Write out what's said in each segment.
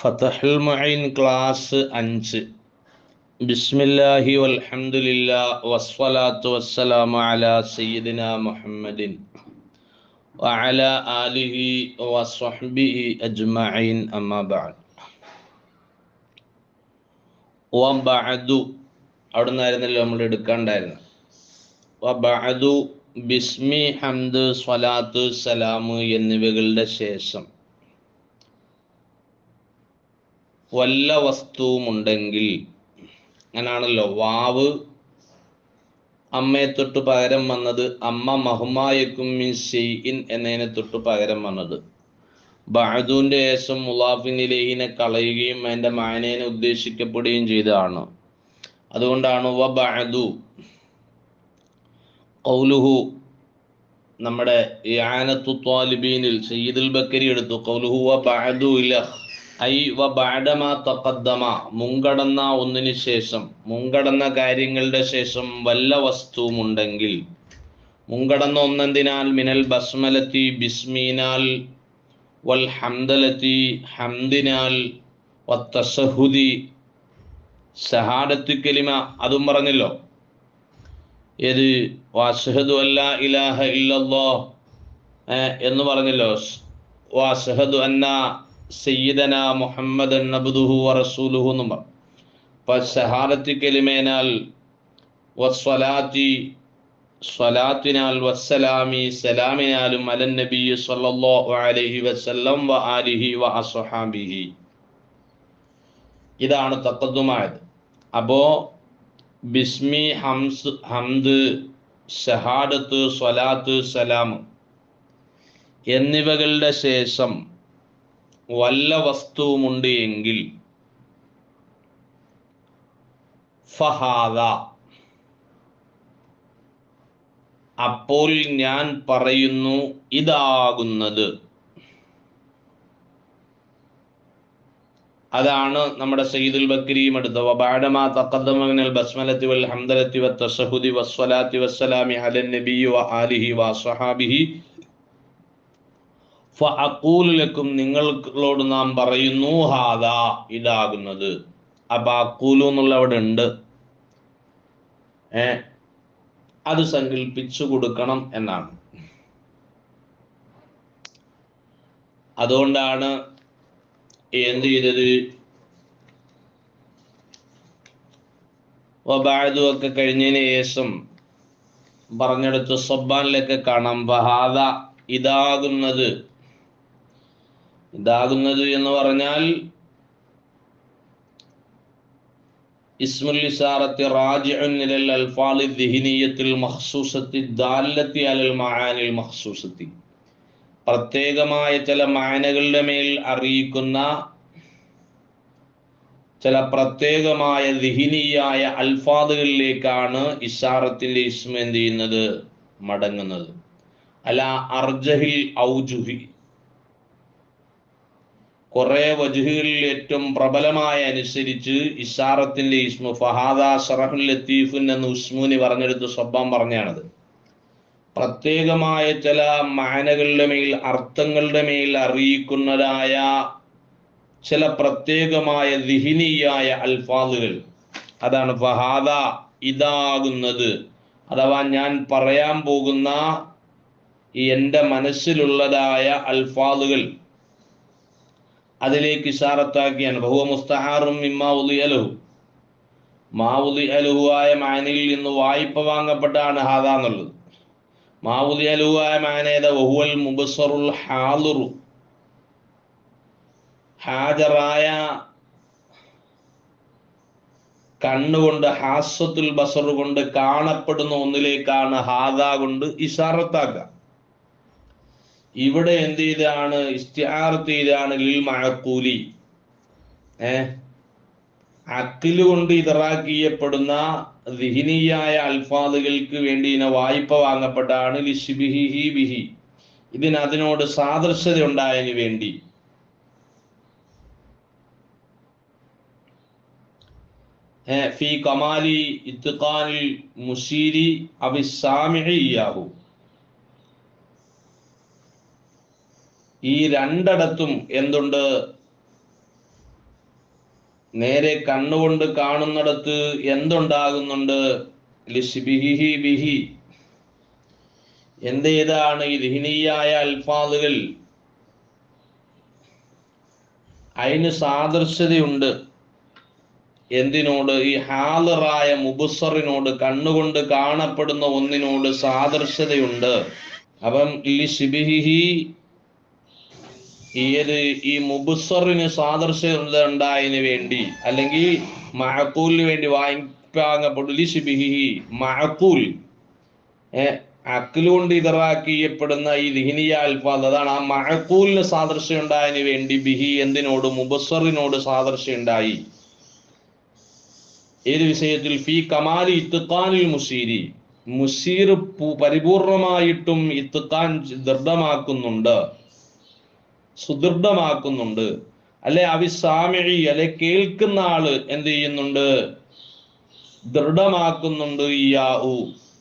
ഫതഹുൽ Moeen class അഞ്ച് ബിസ്മില്ലാഹി വൽഹംദുലില്ലാ വസ്സലാത്തു വസ്സലാമു അലാ സയ്യിദിന മുഹമ്മദിൻ വഅല ആലിഹി വസ്വഹ്ബിഹി അജ്മഈൻ അമ്മാ ബഅദ് വബഅദു അവിടെ നിന്നായിരുന്നല്ലോ നമ്മൾ എടുക്കാണ്ടായിരുന്നത് വബഅദു ബിസ്മി ഹംദ് സ്വലാത്ത് സലാമ് എന്നിവകളുടെ ശേഷം വല്ല വസ്തുവുമുണ്ടെങ്കിൽ അങ്ങനാണല്ലോ വാവ് അമ്മയെ തൊട്ട് പകരം വന്നത് അമ്മ മഹുമായക്കും ഷെയ്ഇൻ എന്നതിനെ തൊട്ട് പകരം വന്നത് ബഅദുവിന്റെ ശേഷം മുലാഫിനിലേഹിനെ കളയുകയും അതിന്റെ മാനേനെ ഉദ്ദേശിക്കപ്പെടുകയും ചെയ്തതാണ് അതുകൊണ്ടാണ് വ ബഅദു കൗലുഹു നമ്മുടെ യാനത്തു ത്വാലിബീനിൽ സയ്യിദുൽ ബക്കരി എടുത്തു കൗലുഹു വ ബഅദു ഇലഹ് ഐ വ ബഅദമാ തഖദ്ദമ മുൻകടന്ന ഒന്നിന് ശേഷം മുൻകടന്ന കാര്യങ്ങളുടെ ശേഷം വല്ല വസ്തുവുമുണ്ടെങ്കിൽ മുൻകടന്ന ഒന്നെന്തിനാൽ മിനൽ ബസ്മലത്തി ബിസ്മീനാൽ വൽ ഹംദലത്തി ഹംദിനാൽ വത്തസഹുദി ഷഹാദത്ത് കലിമ അതും പറഞ്ഞല്ലോ ഏത് വാഷഹദു അല്ല ഇലാഹ ഇല്ലല്ലോ എന്ന് പറഞ്ഞല്ലോ വാഷഹദു അന്ന സയ്യിദന മുഹമ്മദ് നബ്ദുഹു വറസൂലുഹു എന്നും പറഞ്ഞു അപ്പൊ ഷഹാദത്ത് കലിമേനാൽ വസ്വലാത്തി സ്വലാത്തിനാൽ വസ്സലാമി സലാമിനാലും അലൻ നബി സല്ലല്ലാഹു അലൈഹി വസല്ലം വ ആലിഹി വ അസ്ഹാബിഹി ഇതാണ് തക്കദ്ദുമായത് അപ്പോ ബിസ്മി ഹംസ് ഹംദ് ഷഹാദത്ത് സ്വലാത്ത് സലാം എന്നിവകളുടെ ശേഷം വല്ല വസ്തുവുമുണ്ട് എങ്കിൽ ഫഹാദ അപ്പോൾ ഞാൻ പറയുന്നു ഇതാകുന്നത് അതാണ് നമ്മുടെ സയ്യിദുൽ ബക്രിയും എടുത്ത വബാഡമാ തഖദ്ദമ മിനൽ ബസ്മലത്തി വൽ ഹംദലത്തി വത്തശഹുദി വസ്സലാത്തി വസ്സലാമി അലൻ നബി വ ആലിഹി വസ്വഹാബിഹി ഫഅഖൂലുലക്കും നിങ്ങളോട് നാം പറയുന്നു ഹാദാ ഇതാകുന്നത് അപ്പൊ അക്കൂലു എന്നുള്ള അവിടെ ഉണ്ട് ഏ അത് സങ്കല്പിച്ചു കൊടുക്കണം എന്നാണ് അതുകൊണ്ടാണ് എന്ത് ചെയ്തത് വബാദു ഒക്കെ കഴിഞ്ഞതിന് ശേഷം പറഞ്ഞെടുത്ത് സബ്ബാനിലൊക്കെ കാണാം ബഹാദ ഇതാകുന്നത് ഇതാകുന്നത് എന്ന് പറഞ്ഞാൽ ഇസ്മുൽ ഇസാറത്തി റാജിഉൻ ഇലൽ അൽഫാലി ദിഹിനിയത്തിൽ മഖ്സൂസത്തി ദാലത്തി അലൽ മആനിൽ മഖ്സൂസത്തി പ്രത്യേകമായ ചില മാനകളുടെ മേൽ അറിയിക്കുന്ന ചില പ്രത്യേകമായ ദിഹിനിയായ അൽഫാദുകളിലേക്കാണ് ഇഷാറത്തിന്റെ ഇസ്മ എന്ത് ചെയ്യുന്നത് മടങ്ങുന്നത് അല അർജഹിൽ ഔജുഹി കുറെ വജുഹുകളിൽ ഏറ്റവും പ്രബലമായ അനുസരിച്ച് ഇഷാറത്തിന്റെ ഇസ്മു ഫഹാദ ഷറഹുൽ ലത്തീഫുൻ എന്ന് ഉസ്മൂനി പറഞ്ഞെടുത്ത് സ്വബാം പറഞ്ഞാണത് പ്രത്യേകമായ ചില മാനകളുടെ മേൽ അർത്ഥങ്ങളുടെ മേൽ അറിയിക്കുന്നതായ ചില പ്രത്യേകമായ ദിഹിനിയായ അൽഫാദുകൾ അതാണ് ഫഹാദ ഇതാകുന്നത് അഥവാ ഞാൻ പറയാൻ പോകുന്ന എൻ്റെ മനസ്സിലുള്ളതായ അൽഫാദുകൾ അതിലേക്ക് ഇഷാറത്താക്കിയാണ് ബഹുവ മുസ്തഹാറും ഇമ്മാ ഉലി അലഹു മാ ഉലി അലുഹുവായ മാനയിൽ നിന്ന് വായ്പ വാങ്ങപ്പെട്ടാണ് ഹാദ എന്നുള്ളത് മാ ഉലി അലുഹുവായ മാനേത വഹുവൽ മുബസറുൽ ഹാലുറു ഹാജറായ കണ്ണുകൊണ്ട് ഹാസത്തുൽ ബസർ കൊണ്ട് കാണപ്പെടുന്ന ഒന്നിലേക്കാണ് ഹാദ കൊണ്ട് ഇഷാറത്താക്കുക ഇവിടെ എന്ത് ചെയ്താണ് ഇസ്തിഹാർത്ത് ചെയ്താണ് ലിൽ മഴക്കൂലി ഏ അക്കില് കൊണ്ട് ഇതറാക്കിയപ്പെടുന്ന ദിഹിനിയായ അൽഫാദുകൾക്ക് വേണ്ടി ഇതിനെ വായ്പ വാങ്ങപ്പെട്ടാണ് ലിഷിബിഹി ബിഹി ഇതിന് അതിനോട് സാദൃശ്യത ഉണ്ടായതിന് വേണ്ടി ഫി കമാലി ഇത്ഖാനിൽ മുഷീരി അവിസാമിഹിയാഹു ഈ രണ്ടിടത്തും എന്തുണ്ട് നേരെ കണ്ണുകൊണ്ട് കാണുന്നിടത്ത് എന്തുണ്ടാകുന്നുണ്ട് ലിസ്ബിഹിഹി ബിഹി എന്തേതാണ് ഈ ദിഹിനിയായ അൽഫാദുകൾ അതിന് സാദൃശ്യതയുണ്ട് എന്തിനോട് ഈ ഹാലറായ മുബുസറിനോട് കണ്ണുകൊണ്ട് കാണപ്പെടുന്ന ഒന്നിനോട് സാദൃശ്യതയുണ്ട് അപ്പം ലിസ്ബിഹിഹി ഏത് ഈ മുബുസറിന് സാദൃശ്യത ഉണ്ടായതിനു വേണ്ടി അല്ലെങ്കിൽ മഴക്കൂലിന് വേണ്ടി വാങ്ങിപ്പാങ്ങപ്പെടുലിഷിബിഹി മഴക്കൂൽ അക്കിലുകൊണ്ട് ഇതറാക്കിയപ്പെടുന്ന ഈ ദിഹിനിയ അൽഫാദ് അതാണ് ആ മഴക്കൂലിന് സാദൃശ്യം ഉണ്ടായതിനു വേണ്ടി ബിഹി എന്തിനോട് മുബസറിനോട് സാദൃശ്യം ഉണ്ടായി ഏത് വിഷയത്തിൽ ഫി കമാലി ഇത്തുഖാനിൽ മുസീരി മുസീർ പരിപൂർണമായിട്ടും ഇത്തുഖാൻ ദൃഢമാക്കുന്നുണ്ട് സുദൃഢമാക്കുന്നുണ്ട് അല്ലെ അവിസാമിഴി അല്ലെ കേൾക്കുന്ന ആള് എന്ത് ചെയ്യുന്നുണ്ട് ദൃഢമാക്കുന്നുണ്ട് ഇയാഹു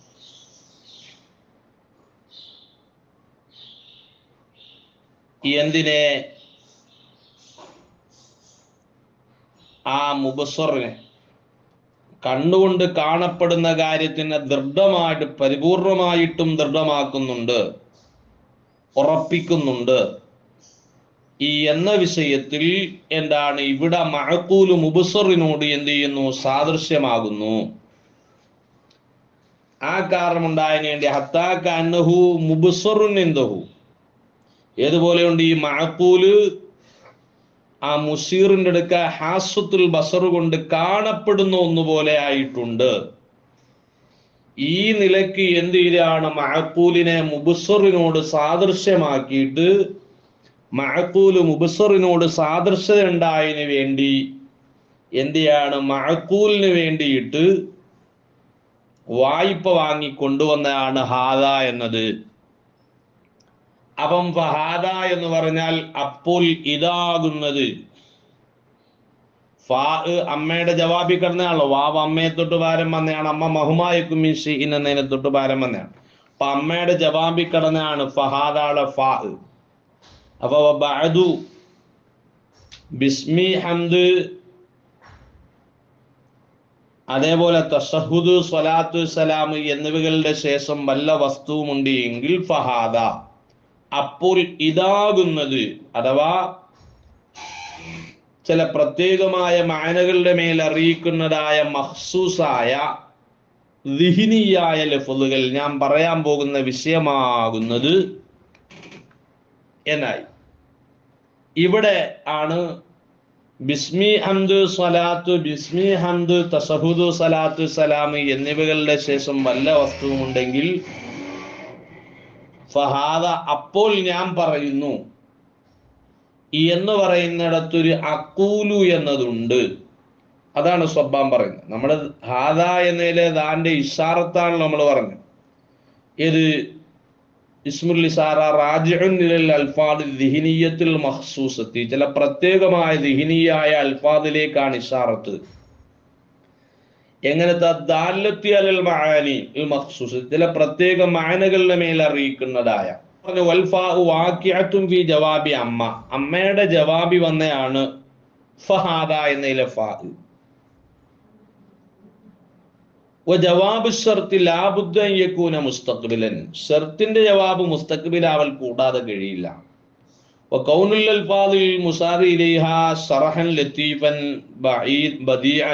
എന്തിനെ ആ മുബസറിനെ കണ്ണുകൊണ്ട് കാണപ്പെടുന്ന കാര്യത്തിനെ ദൃഢമായിട്ട് പരിപൂർണമായിട്ടും ദൃഢമാക്കുന്നുണ്ട് ഉറപ്പിക്കുന്നുണ്ട് ഈ എന്ന വിഷയത്തിൽ എന്താണ് ഇവിടെ മഴക്കൂല് മുബസറിനോട് എന്ത് ചെയ്യുന്നു സാദൃശ്യമാകുന്നു ആ കാരണം ഉണ്ടായതിനു വേണ്ടി ഹത്താക്ക അന്നഹു മുബസറുൻ എന്തഹു ഏതുപോലെയുണ്ട് ഈ മഴക്കൂല് ആ മുസീറിന്റെ അടുക്ക ഹാസത്തുൽ ബസർ കൊണ്ട് കാണപ്പെടുന്ന ഒന്നുപോലെ ആയിട്ടുണ്ട് ഈ നിലയ്ക്ക് എന്ത് ചെയ്താണ് മഴക്കൂലിനെ മുബസറിനോട് സാദൃശ്യമാക്കിയിട്ട് മഴക്കൂല് മുബസറിനോട് സാദൃശ്യത ഉണ്ടായതിന് വേണ്ടി എന്തിയാണ് മഴക്കൂലിന് വേണ്ടിയിട്ട് വായ്പ വാങ്ങി കൊണ്ടുവന്നതാണ് ഹാദ എന്നത് അപ്പം ഫഹാദ എന്ന് പറഞ്ഞാൽ അപ്പോൾ ഇതാകുന്നത് ഫാ അമ്മയുടെ ജവാബി കിടന്നയാണല്ലോ വാവ് അമ്മയെ തൊട്ട് ഭാരം വന്നതാണ് അമ്മ മഹുമായക്കും എന്നതിനെ തൊട്ട് ഭാരം വന്നതാണ് അപ്പൊ അമ്മയുടെ ജവാബി കിടന്നതാണ് ഫഹാദാളെ ഫാ അപ്പൊ ബഅദു ബിസ്മി ഹംദ് അതേപോലെ തഷഹുദ് സ്വലാത്തു സലാം എന്നിവകളുടെ ശേഷം വല്ല വസ്തുവുമുണ്ട് എങ്കിൽ ഫഹാദ അപ്പോൾ ഇതാകുന്നത് അഥവാ ചില പ്രത്യേകമായ മാനകളുടെ മേൽ അറിയിക്കുന്നതായ മഹ്സൂസായ ദിഹിനിയായ ലഫുകൾ ഞാൻ പറയാൻ പോകുന്ന വിഷയമാകുന്നത് എന്നായി ഇവിടെ ആണ് ബിസ്മി ഹംദ് സ്വലാത്ത് ബിസ്മി ഹംദ് തസഹുദ് സലാത്ത് സലാം എന്നിവകളുടെ ശേഷം വല്ല വസ്തുവുമുണ്ടെങ്കിൽ ഫഹാദ അപ്പോൾ ഞാൻ പറയുന്നു എന്ന് പറയുന്നിടത്തൊരു അക്കൂലു എന്നതുണ്ട് അതാണ് സ്വബാൻ പറയുന്നത് നമ്മുടെ ഹാദ എന്നതിലെ ദാന്റെ ഇഷാറത്താണ് നമ്മൾ പറഞ്ഞത് ഏത് ഇസ്മുൽ ഇസാറ റാജിഉൻ ഇലൽ അൽഫാദ് ദിഹിനിയത്തിൽ മഖ്സൂസത്തി ചില പ്രത്യേകമായ ദിഹിനിയായ അൽഫാദിലേക്കാണ് ഇഷാറത്ത് എങ്ങനത്തെ ദാലത്തി അലൽ മഹാനി മഖ്സൂസ് ചില പ്രത്യേക മാനകളുടെ മേൽ അറിയിക്കുന്നതായ പറഞ്ഞു വൽഫാഹു വാക്യത്തും ഫി ജവാബി അമ്മ അമ്മയുടെ ജവാബി വന്നയാണ് ഫഹാദ എന്നതിലെ ഫാഹ് ജവാബ് ഷർത്തി ലാബുദ്ദൻ യക്കൂന മുസ്തഖ്ബിലൻ ഷർത്തിന്റെ ജവാബ് മുസ്തഖ്ബിലാവൽ കൂടാതെ കഴിയില്ല وكون الألفاظ المسار إليها صرحا لطيفا بعيد بديعا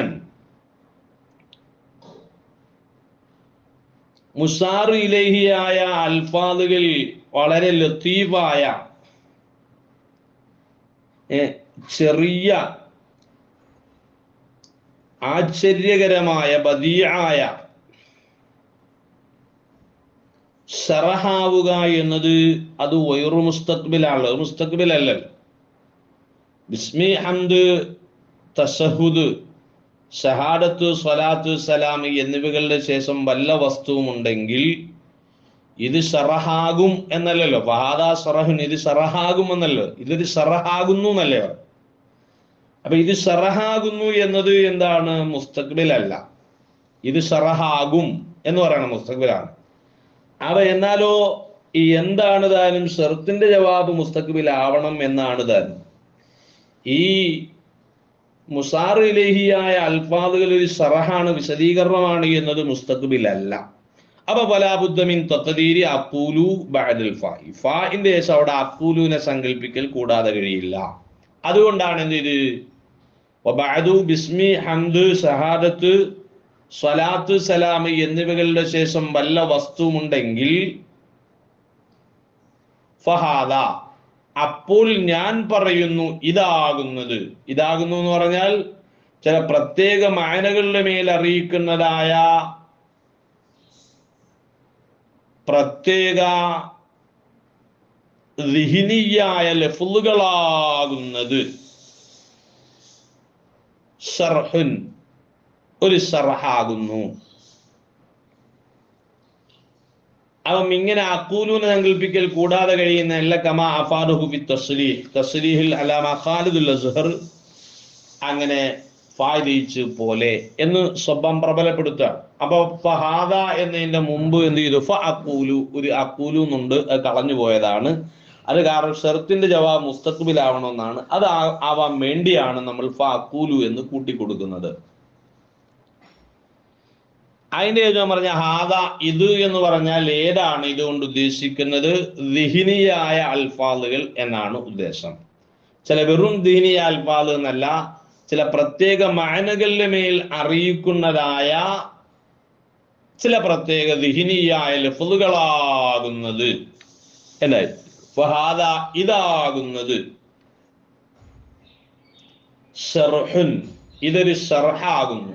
മുസാർ ഇലഹിയായ അൽഫാദുകൾ വളരെ ലത്തീഫായ ചെറിയ ആശ്ചര്യകരമായ ബദിയായ ഷറഹാവുക എന്നത് അത് വൈറു മുസ്തഖ്ബിലാണ് മുസ്തഖ്ബിൽ അല്ലല്ലോ ബിസ്മി ഹംദ് തസഹുദ് ഷഹാദത്ത് സ്വലാത്ത് സലാം എന്നിവകളുടെ ശേഷം വല്ല വസ്തുവും ഉണ്ടെങ്കിൽ ഇത് ഷറഹാകും എന്നല്ലല്ലോ ഫഹാദ ഷറഹുൻ ഇത് ഷറഹാകും എന്നല്ലോ ഇതൊരു ഷറഹാകുന്നു എന്നല്ലേ അപ്പൊ ഇത് ഷറഹാകുന്നു എന്നത് എന്താണ് മുസ്തഖ്ബിൽ അല്ല ഇത് ഷറഹാകും എന്ന് പറയണം മുസ്തഖ്ബിലാണ് അവ എന്നാലോ ഈ എന്താണ് താനും ഷെർത്തിന്റെ ജവാബ് മുസ്തഖ്ബിൽ ആവണം എന്നാണ് താനും ഈ മുസാർ ഇലഹിയായ അൽഫാദുകൾ ഒരു ഷറഹാണ് വിശദീകരണമാണ് എന്നത് മുസ്തഖബിലല്ല അപ്പൊ ബലാബുദ്ധമിൻ തത്തദീരി അപ്പൂലു ബഅദൽ ഫായി ഫാഇന്റെ ശേഷം അവിടെ അപ്പൂലുവിനെ സങ്കല്പിക്കൽ കൂടാതെ കഴിയില്ല അതുകൊണ്ടാണ് എന്ത് ഇത് വബഅദു ബിസ്മി ഹംദ് ഷഹാദത്ത് സ്വലാത്ത് സലാം എന്നിവകളുടെ ശേഷം വല്ല വസ്തുവുമുണ്ടെങ്കിൽ ഫഹാദ അപ്പോൾ ഞാൻ പറയുന്നു ഇതാകുന്നത് ഇതാകുന്നു എന്ന് പറഞ്ഞാൽ ചില പ്രത്യേക മായനകളുടെ മേൽ അറിയിക്കുന്നതായ പ്രത്യേക ദിഹിനിയായ ലഫുലുകളാകുന്നത് ഷർഹുൻ ഒരു ഷർഹാകുന്നു അപ്പം ഇങ്ങനെ അക്കൂലൂനെ സങ്കല്പിക്കൽ കൂടാതെ കഴിയുന്ന എല്ലാ കമാ അഫാദുഹു ബി തസ്രീഹ് തസ്രീഹിൽ അലാമ ഖാലിദുൽ അസ്ഹർ അങ്ങനെ ഫായിദയിച്ച് പോലെ എന്ന് സ്വബം പ്രബലപ്പെടുത്തുകയാണ് അപ്പൊ ഫഹാദ എന്നതിന്റെ മുമ്പ് എന്ത് ചെയ്തു ഫ അക്കൂലു ഒരു അക്കൂലു എന്നുണ്ട് അത് കളഞ്ഞു പോയതാണ് അത് കാരണം ഷെർത്തിന്റെ ജവാബ് മുസ്തഖബിലാവണമെന്നാണ് അത് ആ- ആവാൻ വേണ്ടിയാണ് നമ്മൾ ഫ അക്കൂലു എന്ന് കൂട്ടിക്കൊടുക്കുന്നത് അതിന്റെ ഞാൻ പറഞ്ഞ ഹാദ ഇത് എന്ന് പറഞ്ഞാൽ ഏതാണ് ഇതുകൊണ്ട് ഉദ്ദേശിക്കുന്നത് ദിഹിനിയായ അൽഫാദുകൾ എന്നാണ് ഉദ്ദേശം ചില വെറും ദിഹിനിയ അൽഫാദ് എന്നല്ല ചില പ്രത്യേക മാനകളുടെ മേൽ അറിയിക്കുന്നതായ ചില പ്രത്യേക ദിഹിനിയായ ലഫുകളാകുന്നത് എന്തായി ഫഹാദ ഇതാകുന്നത് ഷർഹുൻ ഇതൊരു ഷർഹാകുന്നു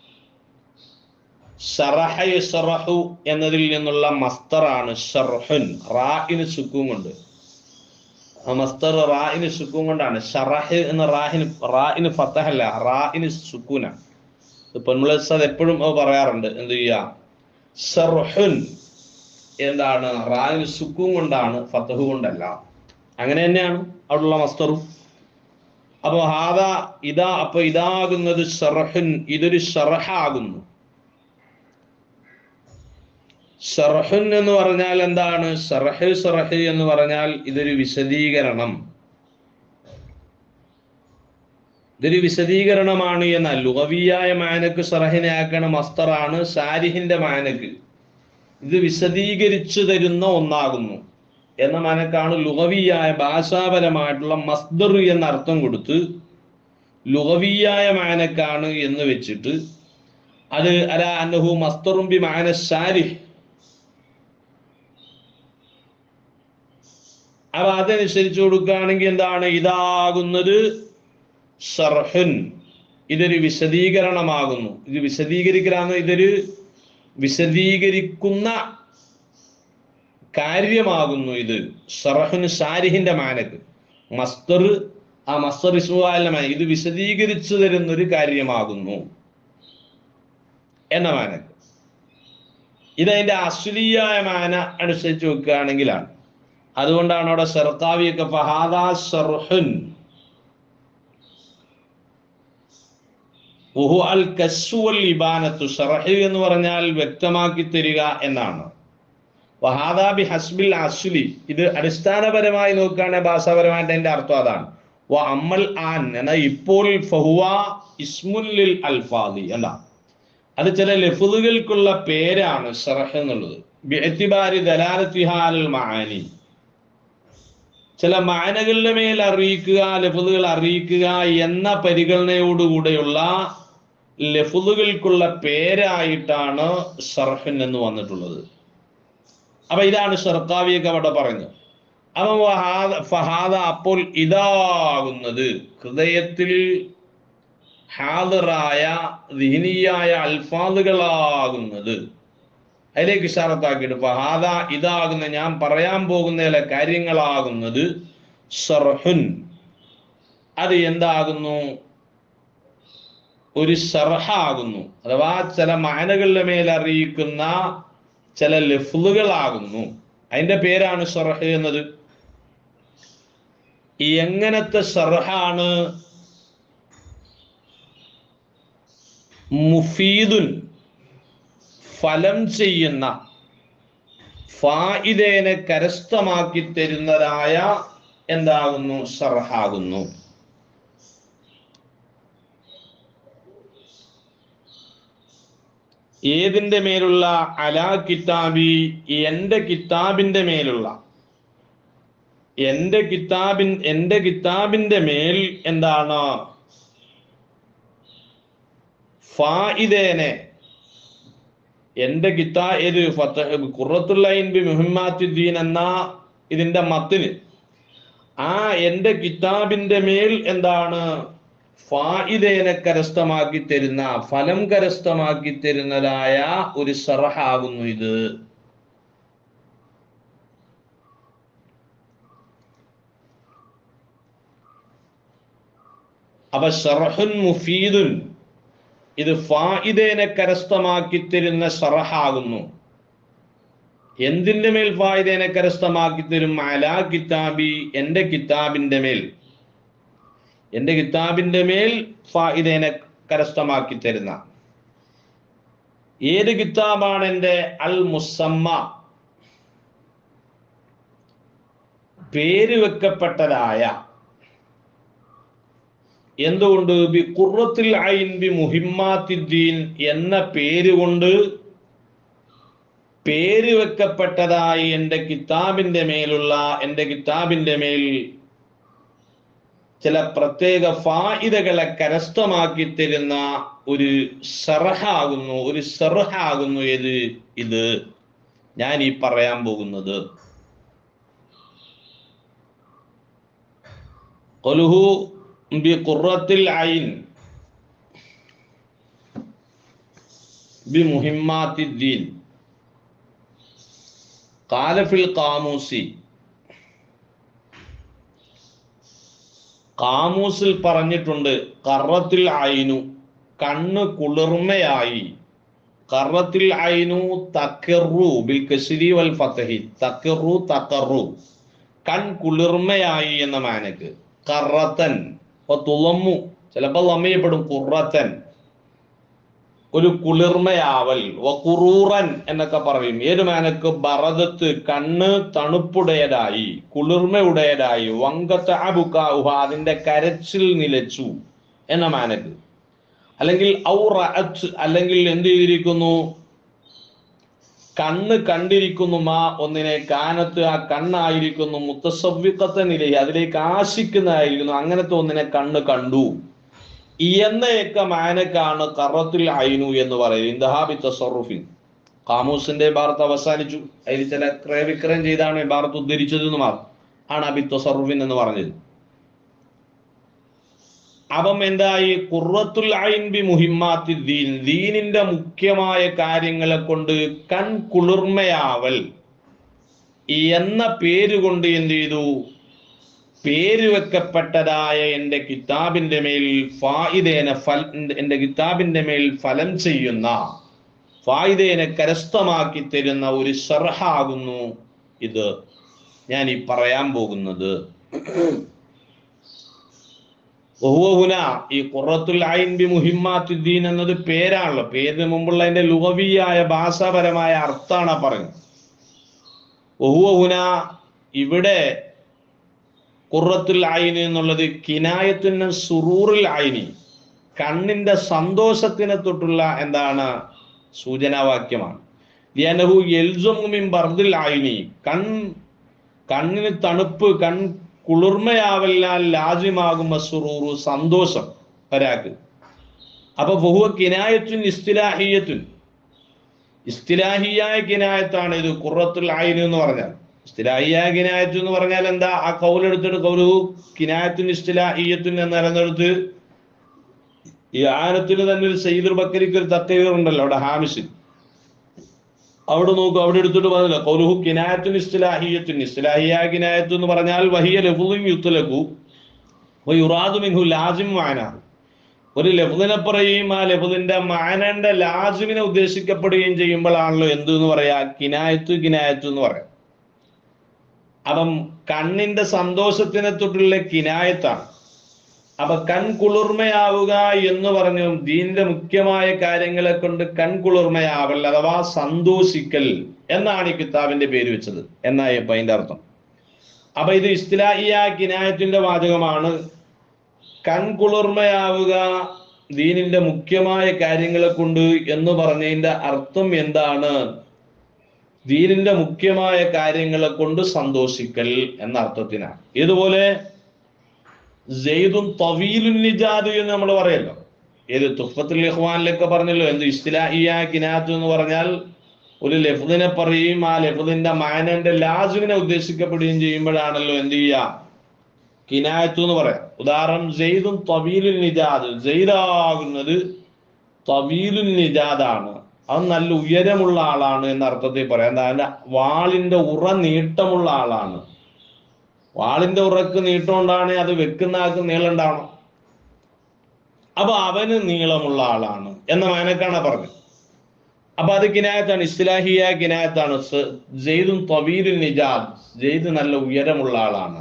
ഷറഹ യസ്റഹു എന്നതിൽ നിന്നുള്ള മസ്തറാണ് ഷർഹുൻ റാഇന് സുക്കൂൻ കൊണ്ട് ആ മസ്തർ റാഇന് സുക്കൂൻ കൊണ്ടാണ് ഷറഹ് എന്ന റാഹിന് റാഇന് ഫത്തഹല്ല റാഇന് സുക്കൂന പൊന്മുളസത് എപ്പോഴും അത് പറയാറുണ്ട് എന്ത് ചെയ്യാ ഷർഹുൻ എന്താണ് റാഇന് സുക്കൂൻ കൊണ്ടാണ് ഫത്തഹു കൊണ്ടല്ല അങ്ങനെ തന്നെയാണ് അവിടെയുള്ള മസ്തറും അപ്പൊ ഹാദ ഇതാ അപ്പൊ ഇതാകുന്നത് ഷർഹുൻ ഇതൊരു ഷർഹാകുന്നു ഷർഹുൻ എന്ന് പറഞ്ഞാൽ എന്താണ് ഷർഹ് ഷർഹ് എന്ന് പറഞ്ഞാൽ ഇതൊരു വിശദീകരണം ഇതൊരു വിശദീകരണമാണ് എന്നാൽ ലുഗവിയായ മാനക്ക് ഷറഹിനെ ആക്കണ മസ്തറാണ് ഷാരിഹിന്റെ മാനക്ക് ഇത് വിശദീകരിച്ചു തരുന്ന ഒന്നാകുന്നു എന്ന മാനക്കാണ് ലുഗവിയായ ഭാഷാപരമായിട്ടുള്ള മസ്ദർ എന്ന അർത്ഥം കൊടുത്ത് ലുഗവിയായ മാനക്കാണ് എന്ന് വെച്ചിട്ട് അത് അല അന്നഹു മസ്തറും ബി മാന ഷാരിഹ് അപ്പൊ അതനുസരിച്ച് കൊടുക്കുകയാണെങ്കിൽ എന്താണ് ഇതാകുന്നത് ഷർഹുൻ ഇതൊരു വിശദീകരണമാകുന്നു ഇത് വിശദീകരിക്കലാന്ന് ഇതൊരു വിശദീകരിക്കുന്ന കാര്യമാകുന്നു ഇത് ഷറഹുൻ ഷാരിഹിന്റെ മാനക്ക് മസ്തർ ആ മസ്തർ ഇസ്മുവാലിന്റെ മാന ഇത് വിശദീകരിച്ചു തരുന്ന ഒരു കാര്യമാകുന്നു എന്ന മാനക്ക് ഇതതിന്റെ അശ്ലീയായ മാന അനുസരിച്ച് വെക്കുകയാണെങ്കിലാണ് അതുകൊണ്ടാണ് അവിടെ ഷർക്കാവിയൊക്കെ ഫഹാദാ ഷർഹുൻ ഉഹു അൽ കസ്വൽ ഇബാനത്തു ഷറഹ് എന്ന് പറഞ്ഞാൽ വ്യക്തമാക്കി തരിക എന്നാണ് വഹാദാ ബി ഹസ്ബിൽ അസ്ലി ഇത് അടിസ്ഥാനപരമായി നോക്കുകയാണെങ്കിൽ ഭാഷാപരമായിട്ട് അതിന്റെ അർത്ഥം അതാണ് വ അമ്മൽ ആൻ എന്നാ ഇപ്പോൾ ഫഹുവ ഇസ്മുല്ലിൽ അൽഫാദി എന്താ അത് ചില ലഫുദുകൾക്കുള്ള പേരാണ് ഷറഹ് എന്നുള്ളത് ബിഅ്തിബാരി ദലാലത്തിഹാൽ മആനി ചില മാനകളുടെ മേൽ അറിയിക്കുക ലഫുദുകൾ അറിയിക്കുക എന്ന പരിഗണനയോടുകൂടെയുള്ള ലഫുദുകൾക്കുള്ള പേരായിട്ടാണ് ഷർഹൻ എന്ന് വന്നിട്ടുള്ളത് അപ്പൊ ഇതാണ് ഷർക്കാവിയൊക്കെ അവിടെ പറഞ്ഞത് അപ്പൊ വഹാദ ഫഹാദ അപ്പോൾ ഇതാകുന്നത് ഹൃദയത്തിൽ ഹാദറായ ദീനിയായ അൽഫാദുകളാകുന്നത് അതിലേക്ക് ഇഷാറത്താക്കിയിട്ട് ഫഹാദ ഇതാകുന്ന ഞാൻ പറയാൻ പോകുന്ന ചില കാര്യങ്ങളാകുന്നത് ഷർഹുൻ അത് എന്താകുന്നു ഒരു ഷർഹാകുന്നു അഥവാ ചില മാനകളുടെ മേൽ അറിയിക്കുന്ന ചില ലഫ്ലുകളാകുന്നു അതിന്റെ പേരാണ് ഷർഹ് എന്നത് ഈ എങ്ങനത്തെ ഷർഹാണ് മുഫീദുൻ ഫലം ചെയ്യുന്ന ഫായിദേനെ കരസ്ഥമാക്കി തരുന്നതായ എന്താകുന്നു ഷർഹാകുന്നു ഏതിന്റെ മേലുള്ള അലാ കിതാബി എന്റെ കിതാബിന്റെ മേലുള്ള എന്റെ കിതാബിൻ എന്റെ കിതാബിന്റെ മേൽ എന്താണ് ഫായിദേനെ എന്റെ കിതാ ഏത് ഖുറത്തുല്ലൈൻ ബി മുഹമ്മാത്തുദ്ദീൻ എന്ന ഇതിന്റെ മത്തിന് ആ എന്റെ കിതാബിന്റെ മേൽ എന്താണ് ഫായിദേനെ കരസ്ഥമാക്കി തരുന്ന ഫലം കരസ്ഥമാക്കി തരുന്നതായ ഒരു ഷറഹാകുന്നു ഇത് അപ്പൊ ഷറഹുൻ മുഫീദുൻ ഇത് ഫായിദേനെ കരസ്ഥമാക്കി തരുന്ന ഷറഹാകുന്നു എന്തിന്റെ മേൽ ഫായിദേനെ കരസ്ഥമാക്കി തരും അലാ കിതാബി എന്റെ കിതാബിന്റെ മേൽ എന്റെ കിതാബിന്റെ മേൽ ഫായിദേനെ കരസ്ഥമാക്കി തരുന്ന ഏത് കിതാബാണ് എന്റെ അൽ മുസമ്മ പേര് വെക്കപ്പെട്ടതായ എന്തുകൊണ്ട് ബി ഖുറത്തിൽ ഐൻ ബി മുഹിമ്മാത്തിദ്ദീൻ എന്ന പേര് കൊണ്ട് പേര് വെക്കപ്പെട്ടതായി എൻ്റെ കിതാബിന്റെ മേലുള്ള എൻ്റെ കിതാബിന്റെ മേൽ ചില പ്രത്യേക ഫായിദകളെ കരസ്ഥമാക്കി തരുന്ന ഒരു ഷറഹാകുന്നു ഒരു ഷറഹാകുന്നു ഏത് ഇത് ഞാൻ ഈ പറയാൻ പോകുന്നത് കൊലുഹു ബി ഖുറത്തിൽ ഐൻ ബി മുഹിമ്മാത്തിദ്ദീൻ കാലഫിൽ കാമൂസി കാമൂസിൽ പറഞ്ഞിട്ടുണ്ട് കറത്തിൽ ഐനു കണ്ണ് കുളിർമയായി കറത്തിൽ ഐനു തക്കറു ബിൽ കസിരി വൽ ഫതഹി തക്കറു തക്കറു കൺ കുളിർമയായി എന്ന മാനക്ക് കറത്തൻ തുളമ്മു ചിലപ്പോൾ ലമ്മയപ്പെടും കുറത്തൻ ഒരു കുളിർമയാവൽ വക്കുറൂറൻ എന്നൊക്കെ പറയും ഏത് മാനക്ക് ബറദത്ത് കണ്ണ് തണുപ്പുടയതായി കുളിർമയുടേതായി വങ്കത്ത് അബുക്കാഹു അതിന്റെ കരച്ചിൽ നിലച്ചു എന്ന മാനക്ക് അല്ലെങ്കിൽ ഔറ അല്ലെങ്കിൽ എന്ത് ചെയ്തിരിക്കുന്നു കണ്ണ് കണ്ടിരിക്കുന്നു മാ ഒന്നിനെ കാനത്ത് ആ കണ്ണായിരിക്കുന്നു മുത്തസവ്വിക്കത്തെ നിലയിൽ അതിലേക്ക് ആശിക്കുന്നതായിരിക്കുന്നു അങ്ങനത്തെ ഒന്നിനെ കണ്ണ് കണ്ടു എന്നയൊക്കെ മാനക്കാണ് കറത്തുൽ ഐനു എന്ന് പറയുന്നത് ഇന്ദഹാബി തസറുഫിൻ കാമൂസിന്റെ ഭാരത്ത് അവസാനിച്ചു അതിൽ ചില ക്രയവിക്രയം ചെയ്താണ് ഈ ഭാരത്ത് ഉദ്ധരിച്ചത് എന്ന് മാറും ആണ് അബി തസറുഫിൻ എന്ന് പറഞ്ഞത് അപ്പം എന്തായി ഖുറത്തുൽ ഐൻ ബി മുഹിമ്മാത്തി ദീൻ ദീനിന്റെ മുഖ്യമായ കാര്യങ്ങളെ കൊണ്ട് കൺ കുളിർമയാവൽ എന്ന പേര് കൊണ്ട് എന്ത് ചെയ്തു പേര് വെക്കപ്പെട്ടതായ എൻ്റെ കിതാബിന്റെ മേൽ ഫായിദേന ഫൽ എൻ്റെ കിതാബിന്റെ മേൽ ഫലം ചെയ്യുന്ന ഫായിദേനെ കരസ്ഥമാക്കി തരുന്ന ഒരു ഷർഹാകുന്നു ഇത് ഞാൻ ഈ പറയാൻ പോകുന്നത് ഒഹുവഹുന ഈ ഖുറത്തുൽ ഐൻ ബി മുഹിമ്മാത്തുദ്ദീൻ എന്നത് പേരാണല്ലോ പേരിന് മുമ്പുള്ള അതിന്റെ ലുഹവിയായ ഭാഷാപരമായ അർത്ഥാണ് പറഞ്ഞത് ഒഹുവഹുന ഇവിടെ ഖുറത്തുൽ ഐനി എന്നുള്ളത് കിനായത്തിന് സുറൂറിൽ ഐനി കണ്ണിന്റെ സന്തോഷത്തിനെ തൊട്ടുള്ള എന്താണ് സൂചനാവാക്യമാണ് ലിയനഹു എൽസുമിൻ ബർദിൽ ഐനി കൺ കണ്ണിന് തണുപ്പ് കൺ കുളിർമയാവല്ലാൽ ലാജിമാകും സുറൂറു സന്തോഷം ഒരാൾക്ക് അപ്പൊ ബഹുവ കിനായത്തുൻ ഇസ്തിലാഹിയത്തുൻ ഇസ്തിലാഹിയായ കിനായത്താണ് ഇത് ഖുറത്തുൽ ഐനി എന്ന് പറഞ്ഞാൽ ഇസ്തിലാഹിയായ കിനായത്ത് എന്ന് പറഞ്ഞാൽ എന്താ ആ കൗലെടുത്തിട്ട് കൗലു കിനായത്തുൻ ഇസ്തിലാഹിയത്തുൻ എന്ന് പറയുന്നിടത്ത് ഈ ആനത്തിന് തന്നെ ഒരു സയ്യിദുൽ ബക്കരിക്ക് ഒരു തത്തീർ ഉണ്ടല്ലോ അവിടെ ഹാമിസിൽ അവിടെ നോക്കൂ അവിടെ എടുത്തിട്ട് പറഞ്ഞില്ല കൗലുഹു കിനായത്തുൻ ഇസ്തിലാഹിയത്തുൻ ഇസ്തിലാഹിയ കിനായത്ത് എന്ന് പറഞ്ഞാൽ വഹിയ ലഫുലും യുത്തലക്കു യുറാദു മിൻഹു ലാസിം മാന ഒരു ലഫുദിനെ പറയും ആ ലഫുദിന്റെ മാനന്റെ ലാസിമിനെ ഉദ്ദേശിക്കപ്പെടുകയും ചെയ്യുമ്പോഴാണല്ലോ എന്ത് എന്ന് പറയാ കിനായത്തു കിനായത്തു എന്ന് പറയാം അപ്പം കണ്ണിന്റെ സന്തോഷത്തിനെ തൊട്ടുള്ള കിനായത്താണ് അപ്പൊ കൺ കുളിർമയാവുക എന്ന് പറഞ്ഞു ദീനിന്റെ മുഖ്യമായ കാര്യങ്ങളെ കൊണ്ട് കൺ കുളിർമയാവൽ അഥവാ സന്തോഷിക്കൽ എന്നാണ് ഈ കിതാബിന്റെ പേര് വെച്ചത് എന്നായി അപ്പൊ അതിന്റെ അർത്ഥം അപ്പൊ ഇത് ഇസ്തിലാഹിയ കിനായത്തിന്റെ വാചകമാണ് കൺ കുളിർമയാവുക ദീനിന്റെ മുഖ്യമായ കാര്യങ്ങളെ കൊണ്ട് എന്ന് പറഞ്ഞതിന്റെ അർത്ഥം എന്താണ് ദീനിന്റെ മുഖ്യമായ കാര്യങ്ങളെ കൊണ്ട് സന്തോഷിക്കൽ എന്ന അർത്ഥത്തിനാണ് ഇതുപോലെ ജെയ്ദുൻ തവീലുൻ നിജാദ് എന്ന് നമ്മൾ പറയല്ലോ ഏത് തുഫത്തുൽ ഇഖ്വാനിലൊക്കെ പറഞ്ഞല്ലോ എന്ത് ഇസ്തിലാഹിയ കിനാത്ത് എന്ന് പറഞ്ഞാൽ ഒരു ലഫ്ദിനെ പറയുകയും ആ ലഫ്ദിന്റെ മാനന്റെ ലാസുവിനെ ഉദ്ദേശിക്കപ്പെടുകയും ചെയ്യുമ്പോഴാണല്ലോ എന്ത് ചെയ്യുക കിനായത്ത് എന്ന് പറയാം ഉദാഹരണം ജെയ്ദും തവീലുൽ നിജാദ് ജെയ്ദാകുന്നത് തവീലുൽ നിജാദാണ് അത് നല്ല ഉയരമുള്ള ആളാണ് എന്ന അർത്ഥത്തിൽ പറയാം എന്താ അതിന്റെ വാളിന്റെ ഉറ നീട്ടമുള്ള ആളാണ് വാളിന്റെ ഉറക്ക് നീട്ടം കൊണ്ടാണ് അത് വെക്കുന്ന ആൾക്ക് നീളം ഉണ്ടാവണം അപ്പൊ അവന് നീളമുള്ള ആളാണ് എന്ന മാനക്കാണ് പറഞ്ഞത് അപ്പൊ അത് കിനായത്താണ് ഇസ്ലാഹിയ കിനായത്താണ് സ- ജെയ്ദുൻ തവീലുൽ നിജാദ് ജെയ്ദ് നല്ല ഉയരമുള്ള ആളാണ്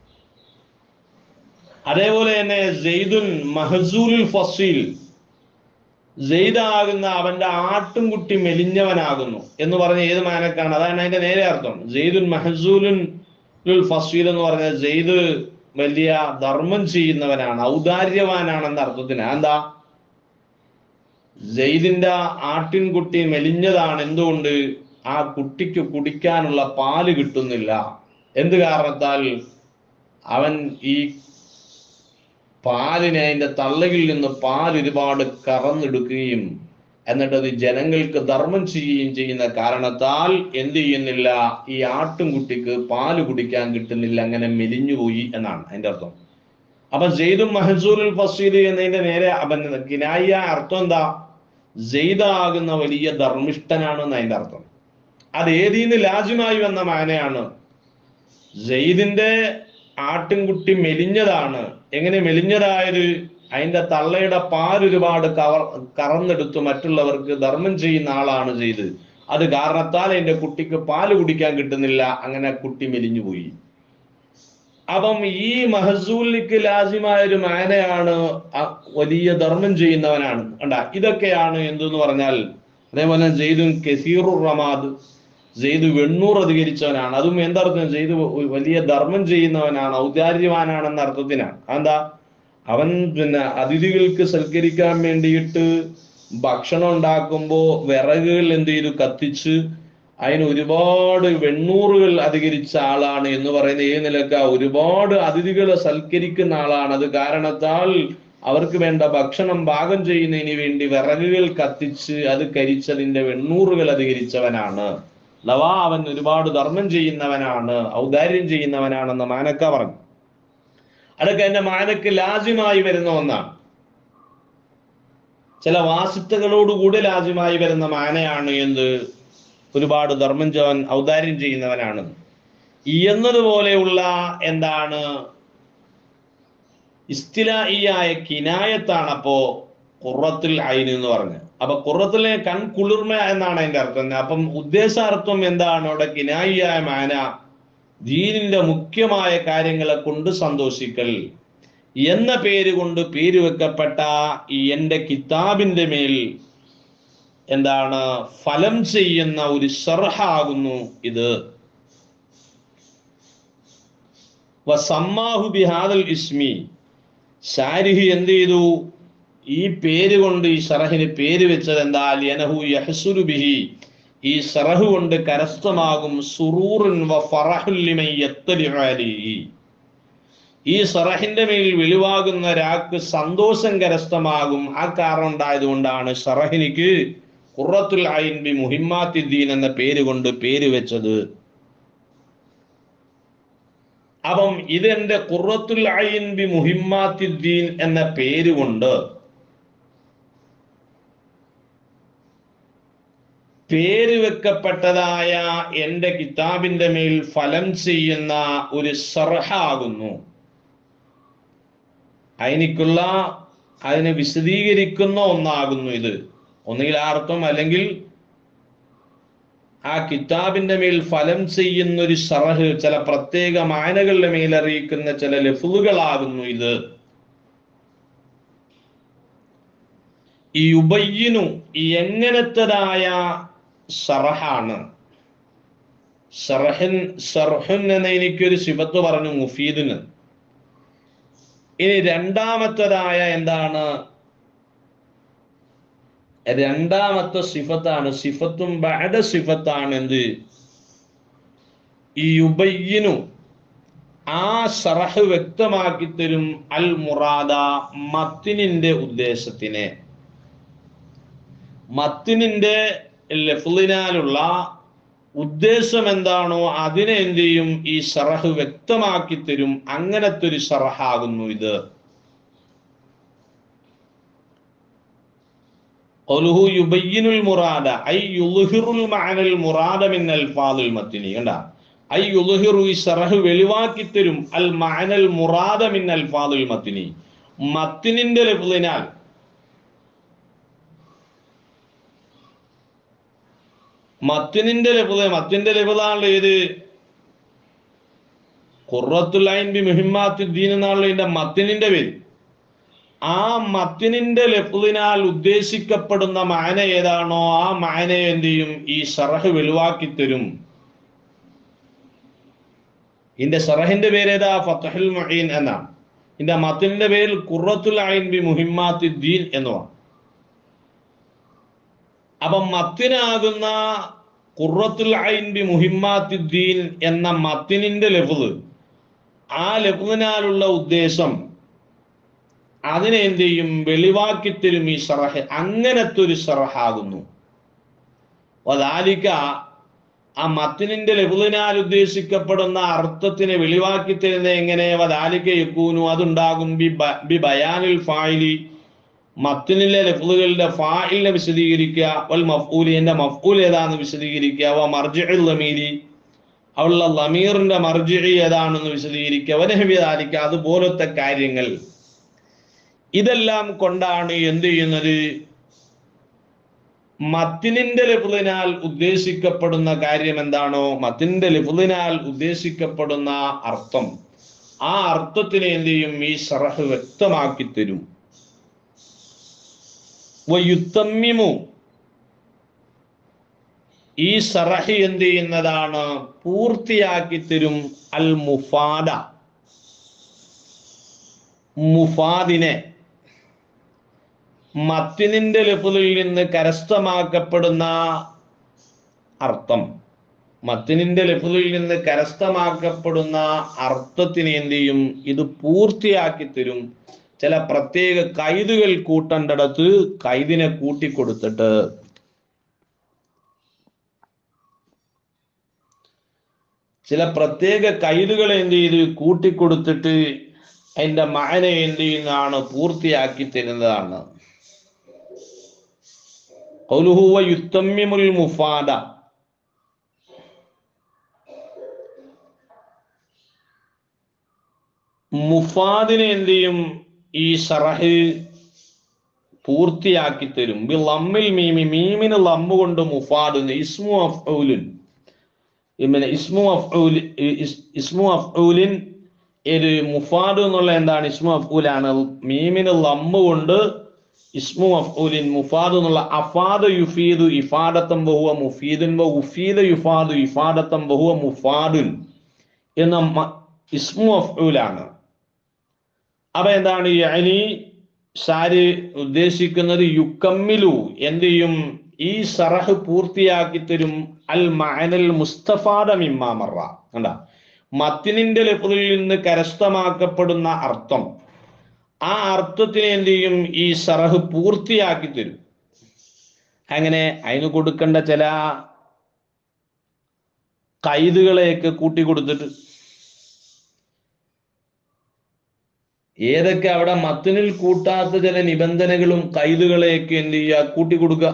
അതേപോലെ തന്നെ ജെയ്ദുൻ മഹസൂലുൽ ഫസീൽ ജെയ്ദാകുന്ന അവന്റെ ആട്ടുംകുട്ടി മെലിഞ്ഞവനാകുന്നു എന്ന് പറഞ്ഞ ഏത് മാനക്കാണ് അതാണ് അതിന്റെ നേരെ അർത്ഥം ജെയ്ദുൻ മഹസൂലുൻ ലുൽ ഫസീൽ എന്ന് പറഞ്ഞ ജെയ്ദ് വലിയ ധർമ്മം ചെയ്യുന്നവനാണ് ഔദാര്യവാനാണെന്ന അർത്ഥത്തിന് എന്താ ജെയ്ദിന്റെ ആട്ടിൻകുട്ടി മെലിഞ്ഞതാണ് എന്തുകൊണ്ട് ആ കുട്ടിക്ക് കുടിക്കാനുള്ള പാല് കിട്ടുന്നില്ല എന്ത് കാരണത്താൽ അവൻ ഈ പാലിനെ അതിന്റെ തള്ളയിൽ നിന്ന് പാൽ ഒരുപാട് കറന്നെടുക്കുകയും എന്നിട്ട് അത് ജനങ്ങൾക്ക് ധർമ്മം ചെയ്യുകയും ചെയ്യുന്ന കാരണത്താൽ എന്ത് ചെയ്യുന്നില്ല ഈ ആട്ടുംകുട്ടിക്ക് പാല് കുടിക്കാൻ കിട്ടുന്നില്ല അങ്ങനെ മെലിഞ്ഞുപോയി എന്നാണ് അതിന്റെ അർത്ഥം അപ്പൊ ജെയ്ദും മഹസൂലുൽ ഫസീൽ എന്നതിന്റെ നേരെ അവൻ കിനായ അർത്ഥം എന്താ ജെയ്ദാകുന്ന വലിയ ധർമ്മിഷ്ഠനാണെന്ന് അതിന്റെ അർത്ഥം അത് ഏതീന്ന് ലാജ്യമായി വന്ന മാനയാണ് ജെയ്ദിന്റെ ആട്ടിൻകുട്ടി മെലിഞ്ഞതാണ് എങ്ങനെ മെലിഞ്ഞതായത് അതിന്റെ തള്ളയുടെ പാൽ ഒരുപാട് കവർ കറന്നെടുത്ത് മറ്റുള്ളവർക്ക് ധർമ്മം ചെയ്യുന്ന ആളാണ് ചെയ്ത് അത് കാരണത്താൽ എന്റെ കുട്ടിക്ക് പാല് കുടിക്കാൻ കിട്ടുന്നില്ല അങ്ങനെ കുട്ടി മെലിഞ്ഞുപോയി അപ്പം ഈ മഹസൂലിക്ക് ലാസിമായ ഒരു മാനയാണ് ആ വലിയ ധർമ്മം ചെയ്യുന്നവനാണ് കണ്ട ഇതൊക്കെയാണ് എന്തെന്ന് പറഞ്ഞാൽ അതേപോലെ ജെയ്ദുൻ കസീറുർ റമാദ് ജെയ്ദ് വെണ്ണൂർ അധികരിച്ചവനാണ് അതും എന്തർത്ഥം ജെയ്ദ് വ- വലിയ ധർമ്മം ചെയ്യുന്നവനാണ് ഔദാര്യവാനാണെന്ന അർത്ഥത്തിനാണ് എന്താ അവൻ പിന്നെ അതിഥികൾക്ക് സൽക്കരിക്കാൻ വേണ്ടിയിട്ട് ഭക്ഷണം ഉണ്ടാക്കുമ്പോ വിറകുകൾ എന്ത് ചെയ്തു കത്തിച്ച് അതിന് ഒരുപാട് വെണ്ണൂറുകൾ അധികരിച്ച ആളാണ് എന്ന് പറയുന്ന ഏത് നിലക്ക ഒരുപാട് അതിഥികളെ സൽക്കരിക്കുന്ന ആളാണ് അത് കാരണത്താൽ അവർക്ക് വേണ്ട ഭക്ഷണം പാകം ചെയ്യുന്നതിന് വേണ്ടി വിറകുകൾ കത്തിച്ച് അത് കരിച്ചതിന്റെ വെണ്ണൂറുകൾ അധികരിച്ചവനാണ് അഥവാ അവൻ ഒരുപാട് ധർമ്മം ചെയ്യുന്നവനാണ് ഔദാര്യം ചെയ്യുന്നവനാണെന്ന് മാനക്ക പറഞ്ഞു അതൊക്കെ എന്റെ മാനക്ക് ലാജ്യമായി വരുന്ന ഒന്നാണ് ചില വാസിത്തകളോടുകൂടി ലാജ്യമായി വരുന്ന മാനയാണ് എന്ത് ഒരുപാട് ധർമ്മം ചെയ്വൻ ഔദാര്യം ചെയ്യുന്നവനാണ് എന്നതുപോലെയുള്ള എന്താണ് ഇസ്തിലായിയായ കിനായത്താണ് അപ്പോ ഖുറത്തുൽ ഐൻ എന്ന് പറഞ്ഞത് അപ്പൊ ഖുറത്തിലെ കൺകുളിർമ എന്നാണ് അതിന്റെ അർത്ഥം അപ്പം ഉദ്ദേശാർത്ഥം എന്താണ് അവിടെ കിനായിയായ മാന ദീനിന്റെ മുഖ്യമായ കാര്യങ്ങളെ കൊണ്ട് സന്തോഷിക്കൽ എന്ന പേര് കൊണ്ട് പേര് വെക്കപ്പെട്ട ഈ എന്റെ കിതാബിന്റെ മേൽ എന്താണ് ഫലം ചെയ്യുന്ന ഒരു ഷർഹാകുന്നു ഇത് വസമ്മാഹു ബിഹാദൽ ഇസ്മി ഷാരിഹി എന്ത് ചെയ്തു ഈ പേര് കൊണ്ട് ഈ ഷറഹിന് പേര് വെച്ചത് എന്താ ലിയനഹു യഹ്സുരു ബിഹി ഈ ഷറഹ് കൊണ്ട് കരസ്ഥമാകും സുറൂറുൻ വ ഫറഹുൽ ലിമൻ യത്തലിഉ അലൈഹി ഈ ഷറഹിന്റെ മേൽ വെളിവാകുന്ന ഒരാൾക്ക് സന്തോഷം കരസ്ഥമാകും ആ കാരണം ഉണ്ടായതുകൊണ്ടാണ് ഷറഹിനിക്ക് ഖുറത്തുൽ ഐൻ ബി മുഹിമ്മാത്തിദ്ദീൻ എന്ന പേര് കൊണ്ട് പേര് വെച്ചത് അപ്പം ഇതെന്റെ ഖുറത്തുൽ ഐൻ ബി മുഹിമ്മാത്തിദ്ദീൻ എന്ന പേര് കൊണ്ട് പേര് വെക്കപ്പെട്ടതായ എന്റെ കിതാബിന്റെ മേൽ ഫലം ചെയ്യുന്ന ഒരു സർഹാകുന്നു അതിനിക്കുള്ള അതിനെ വിശദീകരിക്കുന്ന ഒന്നാകുന്നു ഇത് ഒന്നുകിൽ ആ അർത്ഥം അല്ലെങ്കിൽ ആ കിതാബിന്റെ മേൽ ഫലം ചെയ്യുന്ന ഒരു ഷറഹ് ചില പ്രത്യേക മാനകളുടെ മേൽ അറിയിക്കുന്ന ചില ലഫുകളാകുന്നു ഇത് ഈ ഉബയ്യനു ഈ എങ്ങനത്തതായ ഷറഹാണ് ഷറഹൻ ഷർഹൻ എന്ന എനിക്കൊരു ശിവത്ത് പറഞ്ഞു മുഫീദിന് ഇനി രണ്ടാമത്തതായ എന്താണ് രണ്ടാമത്തെ സിഫത്താണ് സിഫത്തും ബഅദ സിഫത്താണ് എന്ത് ഈ യുബയ്യനു ആ ഷറഹ് വ്യക്തമാക്കി തരും അൽ മുറാദ മത്തിനിന്റെ ഉദ്ദേശത്തിനെ മത്തിനിന്റെ ലഫ്ലിനാലുള്ള ഉദ്ദേശം എന്താണോ അതിനെ എന്ത് ചെയ്യും ഈ ഷറഹ് വ്യക്തമാക്കി തരും അങ്ങനത്തെ ഒരു ഷറഹാകുന്നു ഇത് ഖൗലുഹു യുബയ്യിനുൽ മുറാദ ഐ യുൽഹിറുൽ മഅനൽ മുറാദ മിൻ അൽഫാദുൽ മത്തിനി കണ്ട ഐ യുൽഹിറു ഈ ഷറഹ് വെളിവാക്കി തരും അൽ മഅനൽ മുറാദ മിൻ അൽഫാദുൽ മത്തിനി മത്തിനിന്റെ ലഫ്ലിനാൽ മത്തിനിന്റെ ലഭ്യത മത്തിന്റെ ലഭ്യതാണല്ലോ ഏത് ഖുറത്തുലൈൻ ബി മുഹിമാത്തുദ്ദീൻ എന്നാണല്ലോ ഇതിന്റെ മത്തിനിന്റെ പേര് ആ മത്തിനിന്റെ ലഫ്ലിനാൽ ഉദ്ദേശിക്കപ്പെടുന്ന മാന ഏതാണോ ആ മാനയെ എന്ത് ചെയ്യും ഈ ഷറഹ് വെളിവാക്കി തരും ഇതിന്റെ ഷറഹിന്റെ പേര് ഏതാ ഫത്തഹുൽ മുഈൻ എന്നാണ് ഇതിന്റെ മത്തിനിന്റെ പേരിൽ ഖുറത്തുൽ ഐൻ ബി മുഹിമാത്തുദ്ദീൻ എന്നുമാണ് അപ്പൊ മത്തിനാകുന്ന ഖുറത്തുൽ ഐൻ ബി മുഹിമാത്തുദ്ദീൻ എന്ന മത്തിനിന്റെ ലഫ്ദ് ആ ലഫ്ദിനാലുള്ള ഉദ്ദേശം അതിനെ എന്ത് ചെയ്യും വെളിവാക്കി തരും ഈ ഷറഹ് അങ്ങനത്തെ ഒരു ഷറഹാകുന്നു അതാലിക്ക ആ മത്തിനിന്റെ ലഘുവിനാൽ ഉദ്ദേശിക്കപ്പെടുന്ന അർത്ഥത്തിനെ വെളിവാക്കി തരുന്നത് എങ്ങനെ വദാലിക്ക യക്കൂനു അതുണ്ടാകും ബി ബ- ബി ബയാനിൽ ഫായിലി മത്തിനിലെ ലഫ്ലുകളുടെ ഫായിലിനെ വിശദീകരിക്കുക വൽ മഫ്ഊലിന്റെ മഫ്ഊൽ ഏതാന്ന് വിശദീകരിക്കുക വ മർജിഉൽ ലമീരി അവളുള്ള ലമീറിന്റെ മർജി ഏതാണെന്ന് വിശദീകരിക്കുക വനഹവിദാലിക്ക അതുപോലത്തെ കാര്യങ്ങൾ ഇതെല്ലാം കൊണ്ടാണ് എന്ത് ചെയ്യുന്നത് മത്തിനിന്റെ ലഫ്ലിനാൽ ഉദ്ദേശിക്കപ്പെടുന്ന കാര്യം എന്താണോ മത്തിനിന്റെ ലഫ്ലിനാൽ ഉദ്ദേശിക്കപ്പെടുന്ന അർത്ഥം ആ അർത്ഥത്തിനെ എന്ത് ചെയ്യും ഈ ഷറഹ് വ്യക്തമാക്കി തരും വയുത്തമ്മിമു ഈ ഷറഹ് എന്ത് ചെയ്യുന്നതാണ് പൂർത്തിയാക്കി തരും അൽ മുഫാദ മുഫാദിനെ മത്തിനിന്റെ ലഫുലിൽ നിന്ന് കരസ്ഥമാക്കപ്പെടുന്ന അർത്ഥം മത്തിനിന്റെ ലഫുലിൽ നിന്ന് കരസ്ഥമാക്കപ്പെടുന്ന അർത്ഥത്തിന് എന്ത് ചെയ്യും ഇത് പൂർത്തിയാക്കി തരും ചില പ്രത്യേക കൈതുകൾ കൂട്ടേണ്ടടത്ത് കൈതിനെ കൂട്ടിക്കൊടുത്തിട്ട് ചില പ്രത്യേക കൈതുകൾ എന്ത് ചെയ്ത് കൂട്ടിക്കൊടുത്തിട്ട് അതിന്റെ മാന എന്ത് ചെയ്യുന്നതാണ് പൂർത്തിയാക്കി തരുന്നതാണ് قوله ويتمم المفاد മുഫാദിനെ എന്ത് ചെയ്യും ഈ ഷറഹ് പൂർത്തിയാക്കി തരും ബി ലമ്മിൽ മീമി മീമിന് ലമ്മ് കൊണ്ട് മുഫാദ് എന്ന് ഇസ്മു അഫ്ഊലുൻ പിന്നെ ഇസ്മു അഫ്ഊൽ ഇസ്- ഇസ്മു അഫ്ഊലിൻ ഒരു മുഫാദ് എന്നുള്ള എന്താണ് ഇസ്മു അഫ്ഊലാണ് മീമിന് ലമ്മ് കൊണ്ട് ഇസ്മു മഫ്ഊലിൻ മുഫാദ് എന്നുള്ള അഫാദ് യുഫീദു ഇഫാദത്തം ബഹുവ മുഫീദുൻ വ ഉഫീദ യുഫാദു ഇഫാദത്തം ബഹുവ മുഫാദുൻ എന്ന മ- ഇസ്മു മഫ്ഊലാണ് അപ്പൊ എന്താണ് യഅനി ഷാര് ഉദ്ദേശിക്കുന്നത് യുക്കമ്മിലു എന്ത് ചെയ്യും ഈ സറഹ് പൂർത്തിയാക്കി തരും അൽ മഅനൽ മുസ്തഫാദ മിമ്മാ മറ കണ്ട മത്തിനിന്റെ ലഫ്ലിൽ നിന്ന് കരസ്ഥമാക്കപ്പെടുന്ന അർത്ഥം ആ അർത്ഥത്തിന് എന്ത് ചെയ്യും ഈ സറഹ് പൂർത്തിയാക്കി തരും അങ്ങനെ അതിന് കൊടുക്കേണ്ട ചില കൈതുകളെയൊക്കെ കൂട്ടി കൊടുത്തിട്ട് ഏതൊക്കെ അവിടെ മത്തിനിൽ കൂട്ടാത്ത ചില നിബന്ധനകളും കൈതുകളെയൊക്കെ എന്ത് ചെയ്യുക കൂട്ടിക്കൊടുക്കുക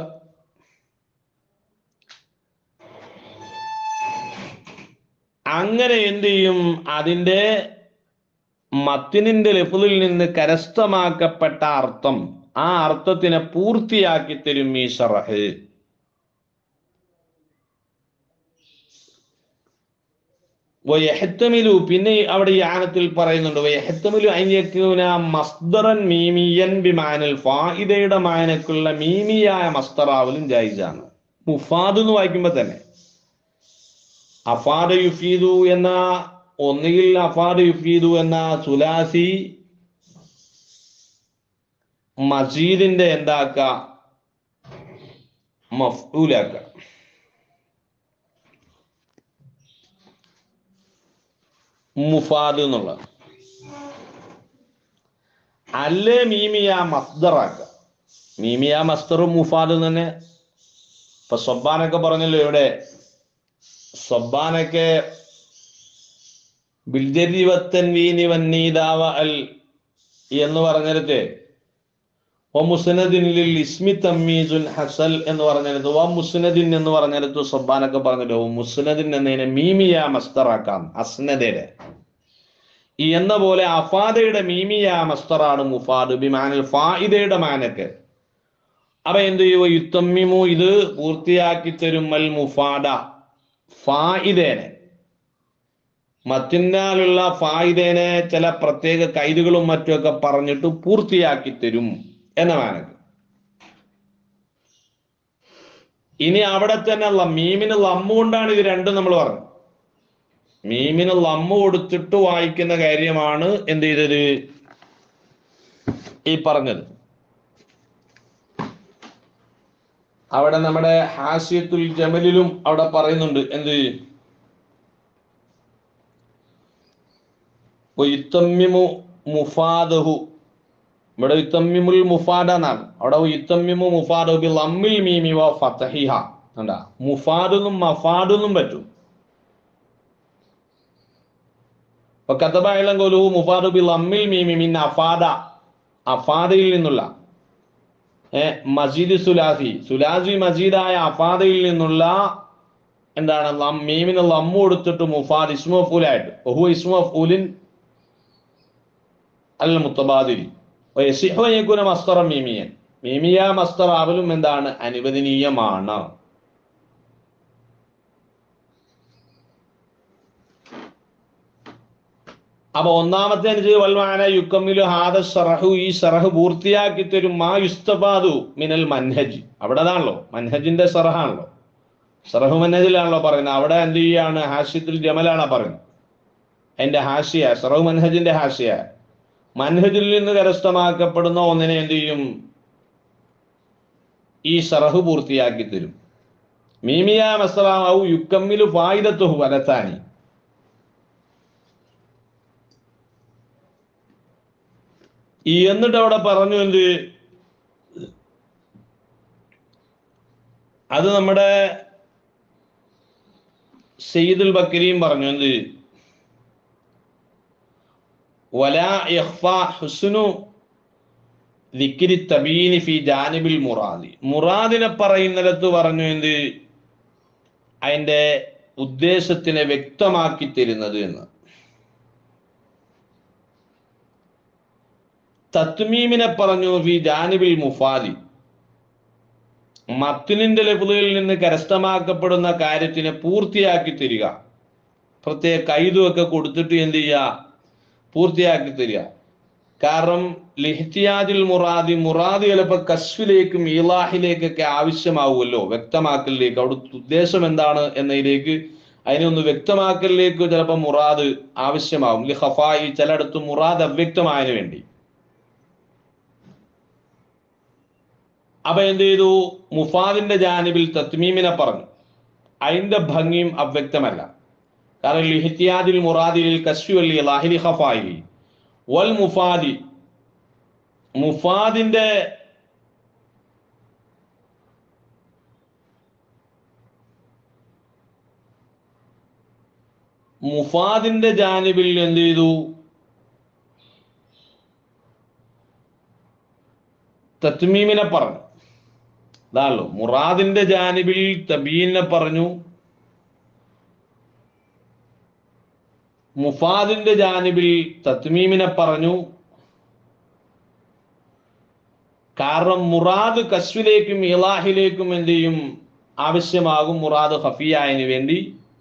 അങ്ങനെ എന്ത് ചെയ്യും അതിന്റെ മത്തിനിന്റെ ലഫുലിൽ നിന്ന് കരസ്ഥമാക്കപ്പെട്ട അർത്ഥം ആ അർത്ഥത്തിനെ പൂർത്തിയാക്കി തരും ഈ ഷറഹ് വയഹത്തമിലു പിന്നെ അവിടെ ഈ ആനത്തിൽ പറയുന്നുണ്ട് വയഹത്തമിലു അയ്യക്കൂന മസ്ദറൻ മീമിയൻ ബിമാനൽ ഫായിദയുടെ മാനക്കുള്ള മീമിയായ മസ്തറാവലും ജൈസാണ് മുഫാദ് എന്ന് വായിക്കുമ്പോ തന്നെ അഫാദ യുഫീദു എന്ന ഒന്നുകിൽ അഫാദ യുഫീദു എന്ന സുലാസി മജീദിന്റെ എന്താക്ക മഫ്ഊലാക്കുക മുഫാദ് എന്നുള്ള അല്ലേ മീമിയ മസ്ദറാക്കുക മീമിയ മസ്ദറും മുഫാദ് തന്നെ ഇപ്പൊ സൊബാനൊക്കെ പറഞ്ഞല്ലോ ഇവിടെ സൊബാനൊക്കെ ബിൽജരിവത്തൻ വീനി വന്നീതാവ അൽ എന്ന് പറഞ്ഞിടത്ത് വ മുസ്നദിൻ ലിൽ ഇസ്മി തമ്മീസുൻ ഹസൽ എന്ന് പറഞ്ഞിടത്ത് വ മുസ്നദിൻ എന്ന് പറഞ്ഞിടത്ത് സൊബാനൊക്കെ പറഞ്ഞല്ലോ മുസ്നദിൻ എന്നതിനെ മീമിയ മസ്തറാക്കാം അസ്നദയുടെ ഈ എന്ന പോലെ അഫാദയുടെ മീമിയ മസ്തറാണ് മുഫാദ് ബിമാനിൽ ഫായിദയുടെ മാനക്ക് അപ്പൊ എന്ത് ചെയ്യുമോ യുത്തമ്മിമു ഇത് പൂർത്തിയാക്കി തരും അൽ മുഫാദ ഫായിദേനെ മറ്റിനാലുള്ള ഫായിദേനെ ചില പ്രത്യേക കൈതുകളും മറ്റുമൊക്കെ പറഞ്ഞിട്ട് പൂർത്തിയാക്കി തരും എന്ന മാനക്ക് ഇനി അവിടെ തന്നെ മീമിന് ലമ്മു കൊണ്ടാണ് ഇത് രണ്ടും നമ്മൾ പറഞ്ഞത് മീമിന് ലമ്മു കൊടുത്തിട്ട് വായിക്കുന്ന കാര്യമാണ് എന്ത് ചെയ്തത് ഈ പറഞ്ഞത് അവിടെ നമ്മുടെ ഹാസ്യത്തുൽ ജമലിലും അവിടെ പറയുന്നുണ്ട് എന്ത് യുത്തമ്മിമു മുഫാദഹു ഇവിടെ യുത്തമ്മിമുൽ മുഫാദ എന്നാണ് അവിടെ യുത്തമ്മിമു മുഫാദഹു ബിൽ അമ്മിൽ മീമി വ ഫതഹിഹ കണ്ടാ മുഫാദെന്നും മഫാദെന്നും പറ്റും അപ്പൊ കഥബായാലും കൊലുഹു മുഫാദു ബിൽ അമ്മിൽ മീമി മിൻ അഫാദ അഫാദയിൽ നിന്നുള്ള ഏ മജീദ് സുലാസി സുലാസി മജീദായ അഫാദയിൽ നിന്നുള്ള എന്താണ് ലം മീമിന് ലമ്മു കൊടുത്തിട്ട് മുഫാദ് ഇസ്മഫൂലായിട്ട് ബഹു ഇസ്മഫൂലിൻ അൽ മുത്തബാദിരി യസിഹുന മസ്തറ മീമിയൻ മീമിയ മസ്തർ ആവലും എന്താണ് അനുവദനീയമാണ് അപ്പൊ ഒന്നാമത്തെ അനുസരിച്ച് വൽമാന യുക്കമ്മിലു ഹാദ സറഹു ഈ സറഹ് പൂർത്തിയാക്കി തരും മാ യുസ്തഫാദു മിനൽ മൻഹജ് അവിടെ അതാണല്ലോ മൻഹജിന്റെ സറഹാണല്ലോ സറഹു മൻഹജിലാണല്ലോ പറയുന്നത് അവിടെ എന്ത് ചെയ്യാണ് ഹാഷ്യത്തിൽ ജമലാണ് പറയുന്നത് അതിന്റെ ഹാഷ്യ സറഹു മൻഹജിന്റെ ഹാഷ്യ മൻഹജിൽ നിന്ന് കരസ്ഥമാക്കപ്പെടുന്ന ഒന്നിനെ എന്ത് ചെയ്യും ഈ സറഹ് പൂർത്തിയാക്കി തരും മീമിയ മസ്തറാവു യുക്കമ്മിലു ഫായിദത്തുഹു വലത്താനി ഈ എന്നിട്ട് അവിടെ പറഞ്ഞു എന്ത് അത് നമ്മുടെ സെയ്ദുൽ ബക്കരിയും പറഞ്ഞു എന്ത് വലാ യഖ്ഫാ ഹുസ്നു ദിക്രി തബീനി ഫി ജാനിബിൽ മുറാദി മുറാദിനെ പറയുന്നിടത്ത് പറഞ്ഞു എന്ത് അതിന്റെ ഉദ്ദേശത്തിനെ വ്യക്തമാക്കി തരുന്നത് എന്ന് തത്മീമിനെ പറഞ്ഞു ഫി ജാനിബിൽ മുഫാദി മത്തിനിന്റെ ലഫുകളിൽ നിന്ന് കരസ്ഥമാക്കപ്പെടുന്ന കാര്യത്തിനെ പൂർത്തിയാക്കി തരിക പ്രത്യേക കൈതുമൊക്കെ കൊടുത്തിട്ട് എന്ത് ചെയ്യുക പൂർത്തിയാക്കി തരിക കാരണം ലിഹ്തിയാദിൽ മുറാദി മുറാദി ചിലപ്പോൾ കസ്വിലേക്കും ഈലാഹിലേക്കൊക്കെ ആവശ്യമാവുമല്ലോ വ്യക്തമാക്കലിലേക്ക് അവിടെ ഉദ്ദേശം എന്താണ് എന്നതിലേക്ക് അതിനെ ഒന്ന് വ്യക്തമാക്കലിലേക്ക് ചിലപ്പോൾ മുറാദ് ആവശ്യമാവും ലി ഹഫായി ചിലയിടത്ത് മുറാദ് അവ്യക്തമായതിനു വേണ്ടി അപ്പൊ എന്ത് ചെയ്തു മുഫാദിന്റെ ജാനിബിൽ തത്മീമിനെ പറഞ്ഞു അതിന്റെ ഭംഗിയും അവ്യക്തമല്ല കാരണം ലിഹിത്യാദിൽ മുറാദിൽ കശ്വി അല്ലി ലാഹിലി ഹഫായി വൽ മുഫാദി മുഫാദിന്റെ മുഫാദിന്റെ ജാനിബിൽ എന്ത് ചെയ്തു തത്മീമിനെ പറഞ്ഞു അതാണല്ലോ മുറാദിന്റെ ജാനിബിൽ തബീനെ പറഞ്ഞു മുഫാദിന്റെ ജാനിബിൽ തത്മീമിനെ പറഞ്ഞു കാരണം മുറാദ് കസ്വിലേക്കും ഇലാഹിലേക്കും എന്ത് ചെയ്യും ആവശ്യമാകും മുറാദ് ഹഫിയായതിനു വേണ്ടി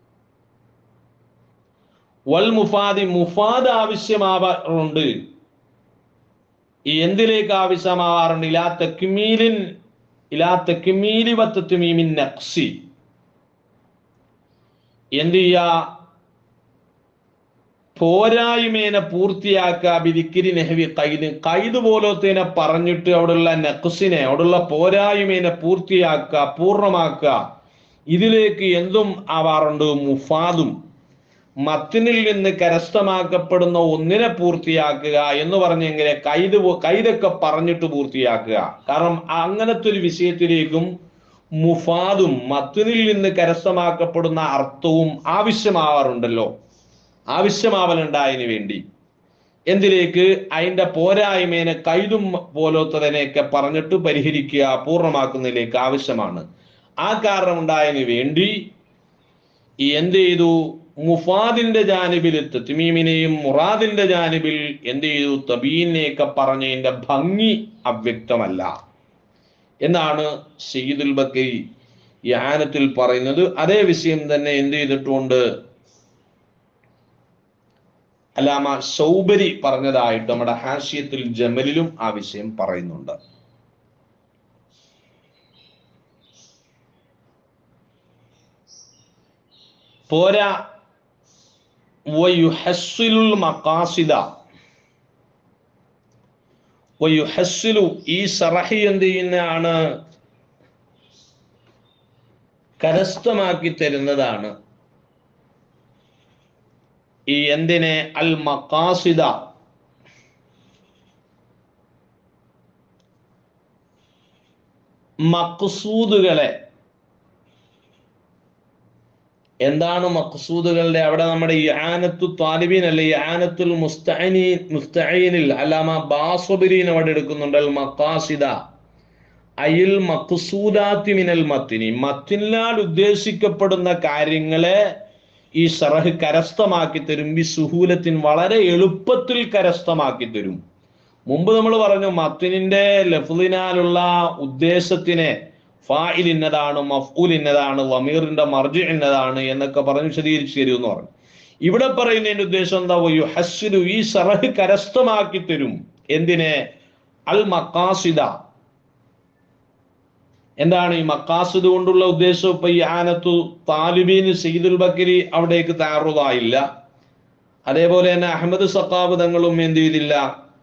വൽ മുഫാദി മുഫാദ് ആവശ്യമാവാറുണ്ട് എന്തിലേക്ക് ആവശ്യമാവാറുണ്ട് ഇലാ തെക്കുമീലിൻ ഇലാ തെക്കുമീലി വത്തത്തുമീമിൻ നക്സി എന്ത് ചെയ്യാ പോരായ്മേനെ പൂർത്തിയാക്കുക ബിരിക്കിരി നെഹവി കൈത് കൈത് പോലത്തേനെ പറഞ്ഞിട്ട് അവിടെയുള്ള നെക്സിനെ അവിടെയുള്ള പോരായ്മേനെ പൂർത്തിയാക്കുക പൂർണ്ണമാക്കുക ഇതിലേക്ക് എന്തും ആവാറുണ്ട് മുഫാദും മത്തിനിൽ നിന്ന് കരസ്ഥമാക്കപ്പെടുന്ന ഒന്നിനെ പൂർത്തിയാക്കുക എന്ന് പറഞ്ഞെങ്കിൽ കൈത് പോ- കൈതൊക്കെ പറഞ്ഞിട്ട് പൂർത്തിയാക്കുക കാരണം അങ്ങനത്തെ ഒരു വിഷയത്തിലേക്കും മുഫാദും മത്തിനിൽ നിന്ന് കരസ്ഥമാക്കപ്പെടുന്ന അർത്ഥവും ആവശ്യമാവാറുണ്ടല്ലോ ആവശ്യമാവലുണ്ടായതിനു വേണ്ടി എന്തിലേക്ക് അതിന്റെ പോരായ്മേനെ കൈതും പോലത്തതിനെയൊക്കെ പറഞ്ഞിട്ട് പരിഹരിക്കുക പൂർണ്ണമാക്കുന്നതിലേക്ക് ആവശ്യമാണ് ആ കാരണം ഉണ്ടായതിനു വേണ്ടി ഈ എന്ത് ചെയ്തു മുഫാദിന്റെ ജാനിബിൽ തത്മീമിനെയും മുറാദിന്റെ ജാനിബിൽ എന്ത് ചെയ്തു തബീനെയൊക്കെ പറഞ്ഞതിന്റെ ഭംഗി അവ്യക്തമല്ല എന്നാണ് സയ്യിദുൽ ബക്കരി യാനത്തിൽ പറയുന്നത് അതേ വിഷയം തന്നെ എന്ത് ചെയ്തിട്ടുണ്ട് അലാമ സൗബരി പറഞ്ഞതായിട്ട് നമ്മുടെ ഹാഷ്യത്തിൽ ജമലിലും ആ വിഷയം പറയുന്നുണ്ട് പോരാ വയുഹസ്സിലുൽ മഖാസിദ വയുഹസ്സിലു ഈ സറഹി എന്ത് ചെയ്യുന്നതാണ് കരസ്ഥമാക്കി തരുന്നതാണ് ഈ എന്തിനെ അൽ മക്കാസിദ മക്സൂദുകളെ എന്താണ് മക്സൂദുകളുടെ അവിടെ നമ്മുടെ ഈ ആനത്തു താലിബീൻ അല്ലെ ഈ ആനത്തുൽ മുസ്തഈനി മുസ്തഈനിൽ അല്ലാമ ബാസുബിരീൻ അവിടെ എടുക്കുന്നുണ്ട് അൽ മക്കാസിദ അയിൽ മക്സൂദാത്തി മിനൽ മത്തിനി മത്തിനാൽ ഉദ്ദേശിക്കപ്പെടുന്ന കാര്യങ്ങളെ ഈ ഷറഹ് കരസ്ഥമാക്കി തരും ബി സുഹൂലത്തിൻ വളരെ എളുപ്പത്തിൽ കരസ്ഥമാക്കി തരും മുമ്പ് നമ്മൾ പറഞ്ഞു മത്തിനിന്റെ ലഫ്ലിനാലുള്ള ഉദ്ദേശത്തിനെ ഫായിൽ ഇന്നതാണ് മഫ്ഊൽ ഇന്നതാണ് വമീറിന്റെ മർജി ഇന്നതാണ് എന്നൊക്കെ പറഞ്ഞ് വിശദീകരിച്ചു തരും എന്ന് പറഞ്ഞു ഇവിടെ പറയുന്നതിന്റെ ഉദ്ദേശം എന്താ ഹസ്സിലു ഈ സറഹ് കരസ്ഥമാക്കി തരും എന്തിനെ അൽ മക്കാസിദ എന്താണ് ഈ മക്കാസിദ് കൊണ്ടുള്ള ഉദ്ദേശം ഇപ്പൊ ഈ ആനത്തു താലിബീന് സയ്യിദുൽ ബക്കരി അവിടേക്ക് തയ്യാറുതായില്ല അതേപോലെ തന്നെ അഹമ്മദ് സഖാബ് തങ്ങളും എന്ത് ചെയ്തില്ല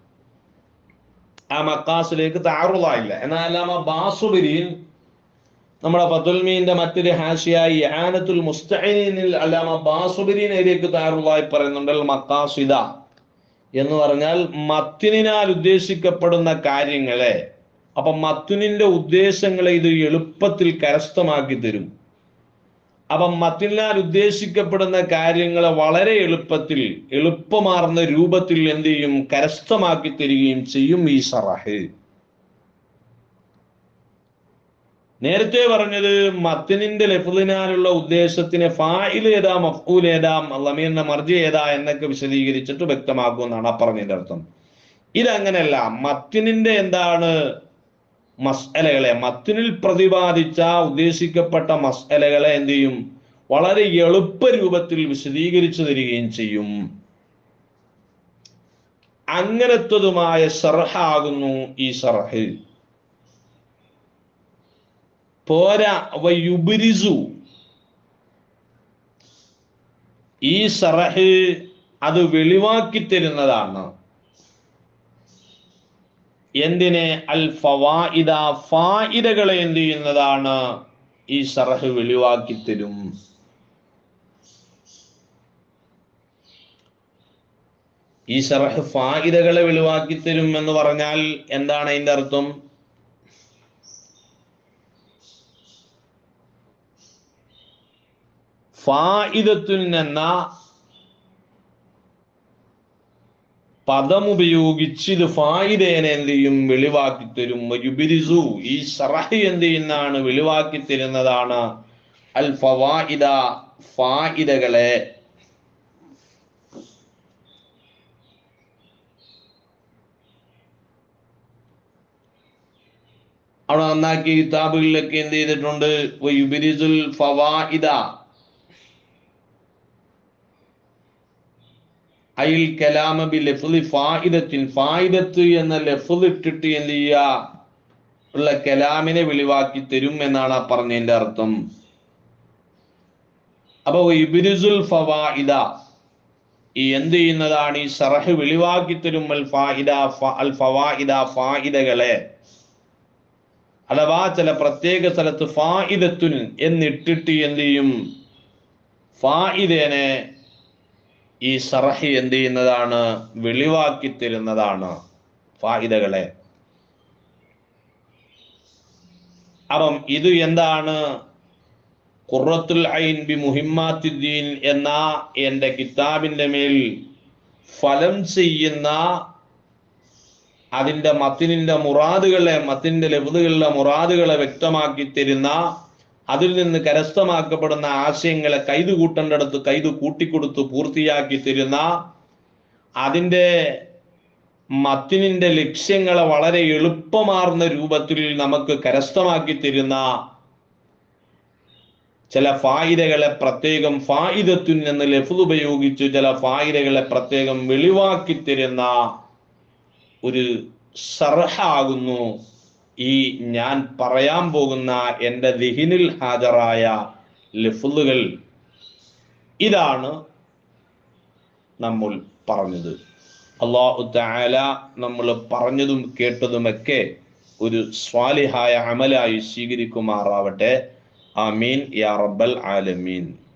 ആ മക്കാസിലേക്ക് തയ്യാറുതായില്ല എന്നാൽ അല്ലാമ ബാസുബിരിൻ നമ്മുടെ ഫത്തുൽമീന്റെ മറ്റൊരു ഹാഷിയായി ആനത്തുൽ മുസ്തഈനിൽ അല്ലാമ ബാസുബിരീൻ അതിലേക്ക് തയ്യാറുള്ളതായി പറയുന്നുണ്ട് അൽ മക്കാസിദ എന്ന് പറഞ്ഞാൽ മത്തിനാൽ ഉദ്ദേശിക്കപ്പെടുന്ന കാര്യങ്ങളെ അപ്പൊ മത്തുനിന്റെ ഉദ്ദേശങ്ങളെ ഇത് എളുപ്പത്തിൽ കരസ്ഥമാക്കി തരും അപ്പൊ മത്തിനാൽ ഉദ്ദേശിക്കപ്പെടുന്ന കാര്യങ്ങളെ വളരെ എളുപ്പത്തിൽ എളുപ്പമാർന്ന രൂപത്തിൽ എന്ത് ചെയ്യും കരസ്ഥമാക്കി തരികയും ചെയ്യും ഈ സറഹ് നേരത്തെ പറഞ്ഞത് മത്തിനിന്റെ ലഫുലിനാലുള്ള ഉദ്ദേശത്തിന് ഫായിൽ ഏതാ മഫ്കൂൽ ഏതാ ലമീറിന്റെ മർജി ഏതാ എന്നൊക്കെ വിശദീകരിച്ചിട്ട് വ്യക്തമാക്കുമെന്നാണ് ആ പറഞ്ഞതിന്റെ അർത്ഥം ഇതങ്ങനെയല്ല മത്തിനിന്റെ എന്താണ് മസ്അലകളെ മത്തിനിൽ പ്രതിപാദിച്ച ഉദ്ദേശിക്കപ്പെട്ട മസ്അലകളെ എന്ത് ചെയ്യും വളരെ എളുപ്പ രൂപത്തിൽ വിശദീകരിച്ചു തരികയും ചെയ്യും അങ്ങനത്തതുമായ ഷർഹാകുന്നു ഈ ഷർഹ് പോരാ വയുബിരിസു ഈ സറഹ് അത് വെളിവാക്കി തരുന്നതാണ് എന്തിനെ അൽ ഫവായിദ ഫായിദകളെ എന്ത് ചെയ്യുന്നതാണ് ഈ സറഹ് വെളിവാക്കി തരും ഈ സറഹ് ഫായിദകളെ വെളിവാക്കി തരും എന്ന് പറഞ്ഞാൽ എന്താണ് അതിന്റെ അർത്ഥം ഫായിദത്തുൻ എന്ന പദമുപയോഗിച്ച് ഇത് ഫായിദേനെ എന്ത് ചെയ്യും വെളിവാക്കി തരും യുബിരിസു ഈ സറഹ് എന്ത് ചെയ്യുന്നതാണ് വെളിവാക്കി തരുന്നതാണ് അൽ ഫവായിദ ഫായിദകളെ അവിടെ നന്നാക്കി കിതാബുകളിലൊക്കെ എന്ത് ചെയ്തിട്ടുണ്ട് യുബിരിസുൽ ഫവായിദ അയിൽ കലാമ ബി ലഫ്ലി ഫായിദത്തിൻ ഫായിദത്ത് എന്ന ലഫ്ല് ഇട്ടിട്ട് എന്ത് ചെയ്യുക ഉള്ള കലാമിനെ വെളിവാക്കി തരും എന്നാണ് ആ പറഞ്ഞതിന്റെ അർത്ഥം അപ്പൊ ഇബിരിസുൽ ഫവായിദ ഈ എന്ത് ചെയ്യുന്നതാണ് ഈ സറഹ് വെളിവാക്കി തരും അൽ ഫായിദ ഫ- അൽ ഫവായിദ ഫായിദകളെ അഥവാ ചില പ്രത്യേക സ്ഥലത്ത് ഫായിദത്തുൻ എന്നിട്ടിട്ട് എന്ത് ചെയ്യും ഫായിദേനെ ഈ സറഹ് എന്ത് ചെയ്യുന്നതാണ് വെളിവാക്കി തരുന്നതാണ് ഫായിദകളെ അപ്പം ഇത് എന്താണ് ഖുറത്തുൽ ഐൻ ബി മുഹിമ്മാത്തുദ്ദീൻ എന്ന എൻ്റെ കിതാബിൻ്റെ മേൽ ഫലം ചെയ്യുന്ന അതിൻ്റെ മത്തിനിൻ്റെ മുറാദുകളെ മത്തിൻ്റെ ലഫ്തുകളിലെ മുറാദുകളെ വ്യക്തമാക്കി തരുന്ന അതിൽ നിന്ന് കരസ്ഥമാക്കപ്പെടുന്ന ആശയങ്ങളെ കൈതു കൂട്ടേണ്ടടുത്ത് കൈതു കൂട്ടിക്കൊടുത്ത് പൂർത്തിയാക്കി തരുന്ന അതിൻ്റെ മത്തിനിന്റെ ലക്ഷ്യങ്ങളെ വളരെ എളുപ്പമാർന്ന രൂപത്തിൽ നമുക്ക് കരസ്ഥമാക്കി തരുന്ന ചില ഫായിദകളെ പ്രത്യേകം ഫായിദത്തുൻ എന്ന ലഫ്ദ് ഉപയോഗിച്ച് ചില ഫായിദകളെ പ്രത്യേകം വെളിവാക്കി തരുന്ന ഒരു സർഹാകുന്നു ഈ ഞാൻ പറയാൻ പോകുന്ന എൻ്റെ ദിഹിനിൽ ഹാജറായ ലഫ്ലുകൾ ഇതാണ് നമ്മൾ പറഞ്ഞത് അള്ളാഹു തആല നമ്മൾ പറഞ്ഞതും കേട്ടതുമൊക്കെ ഒരു സ്വാലിഹായ അമലായി സ്വീകരിക്കുമാറാവട്ടെ ആമീൻ യാ റബ്ബൽ ആലമീൻ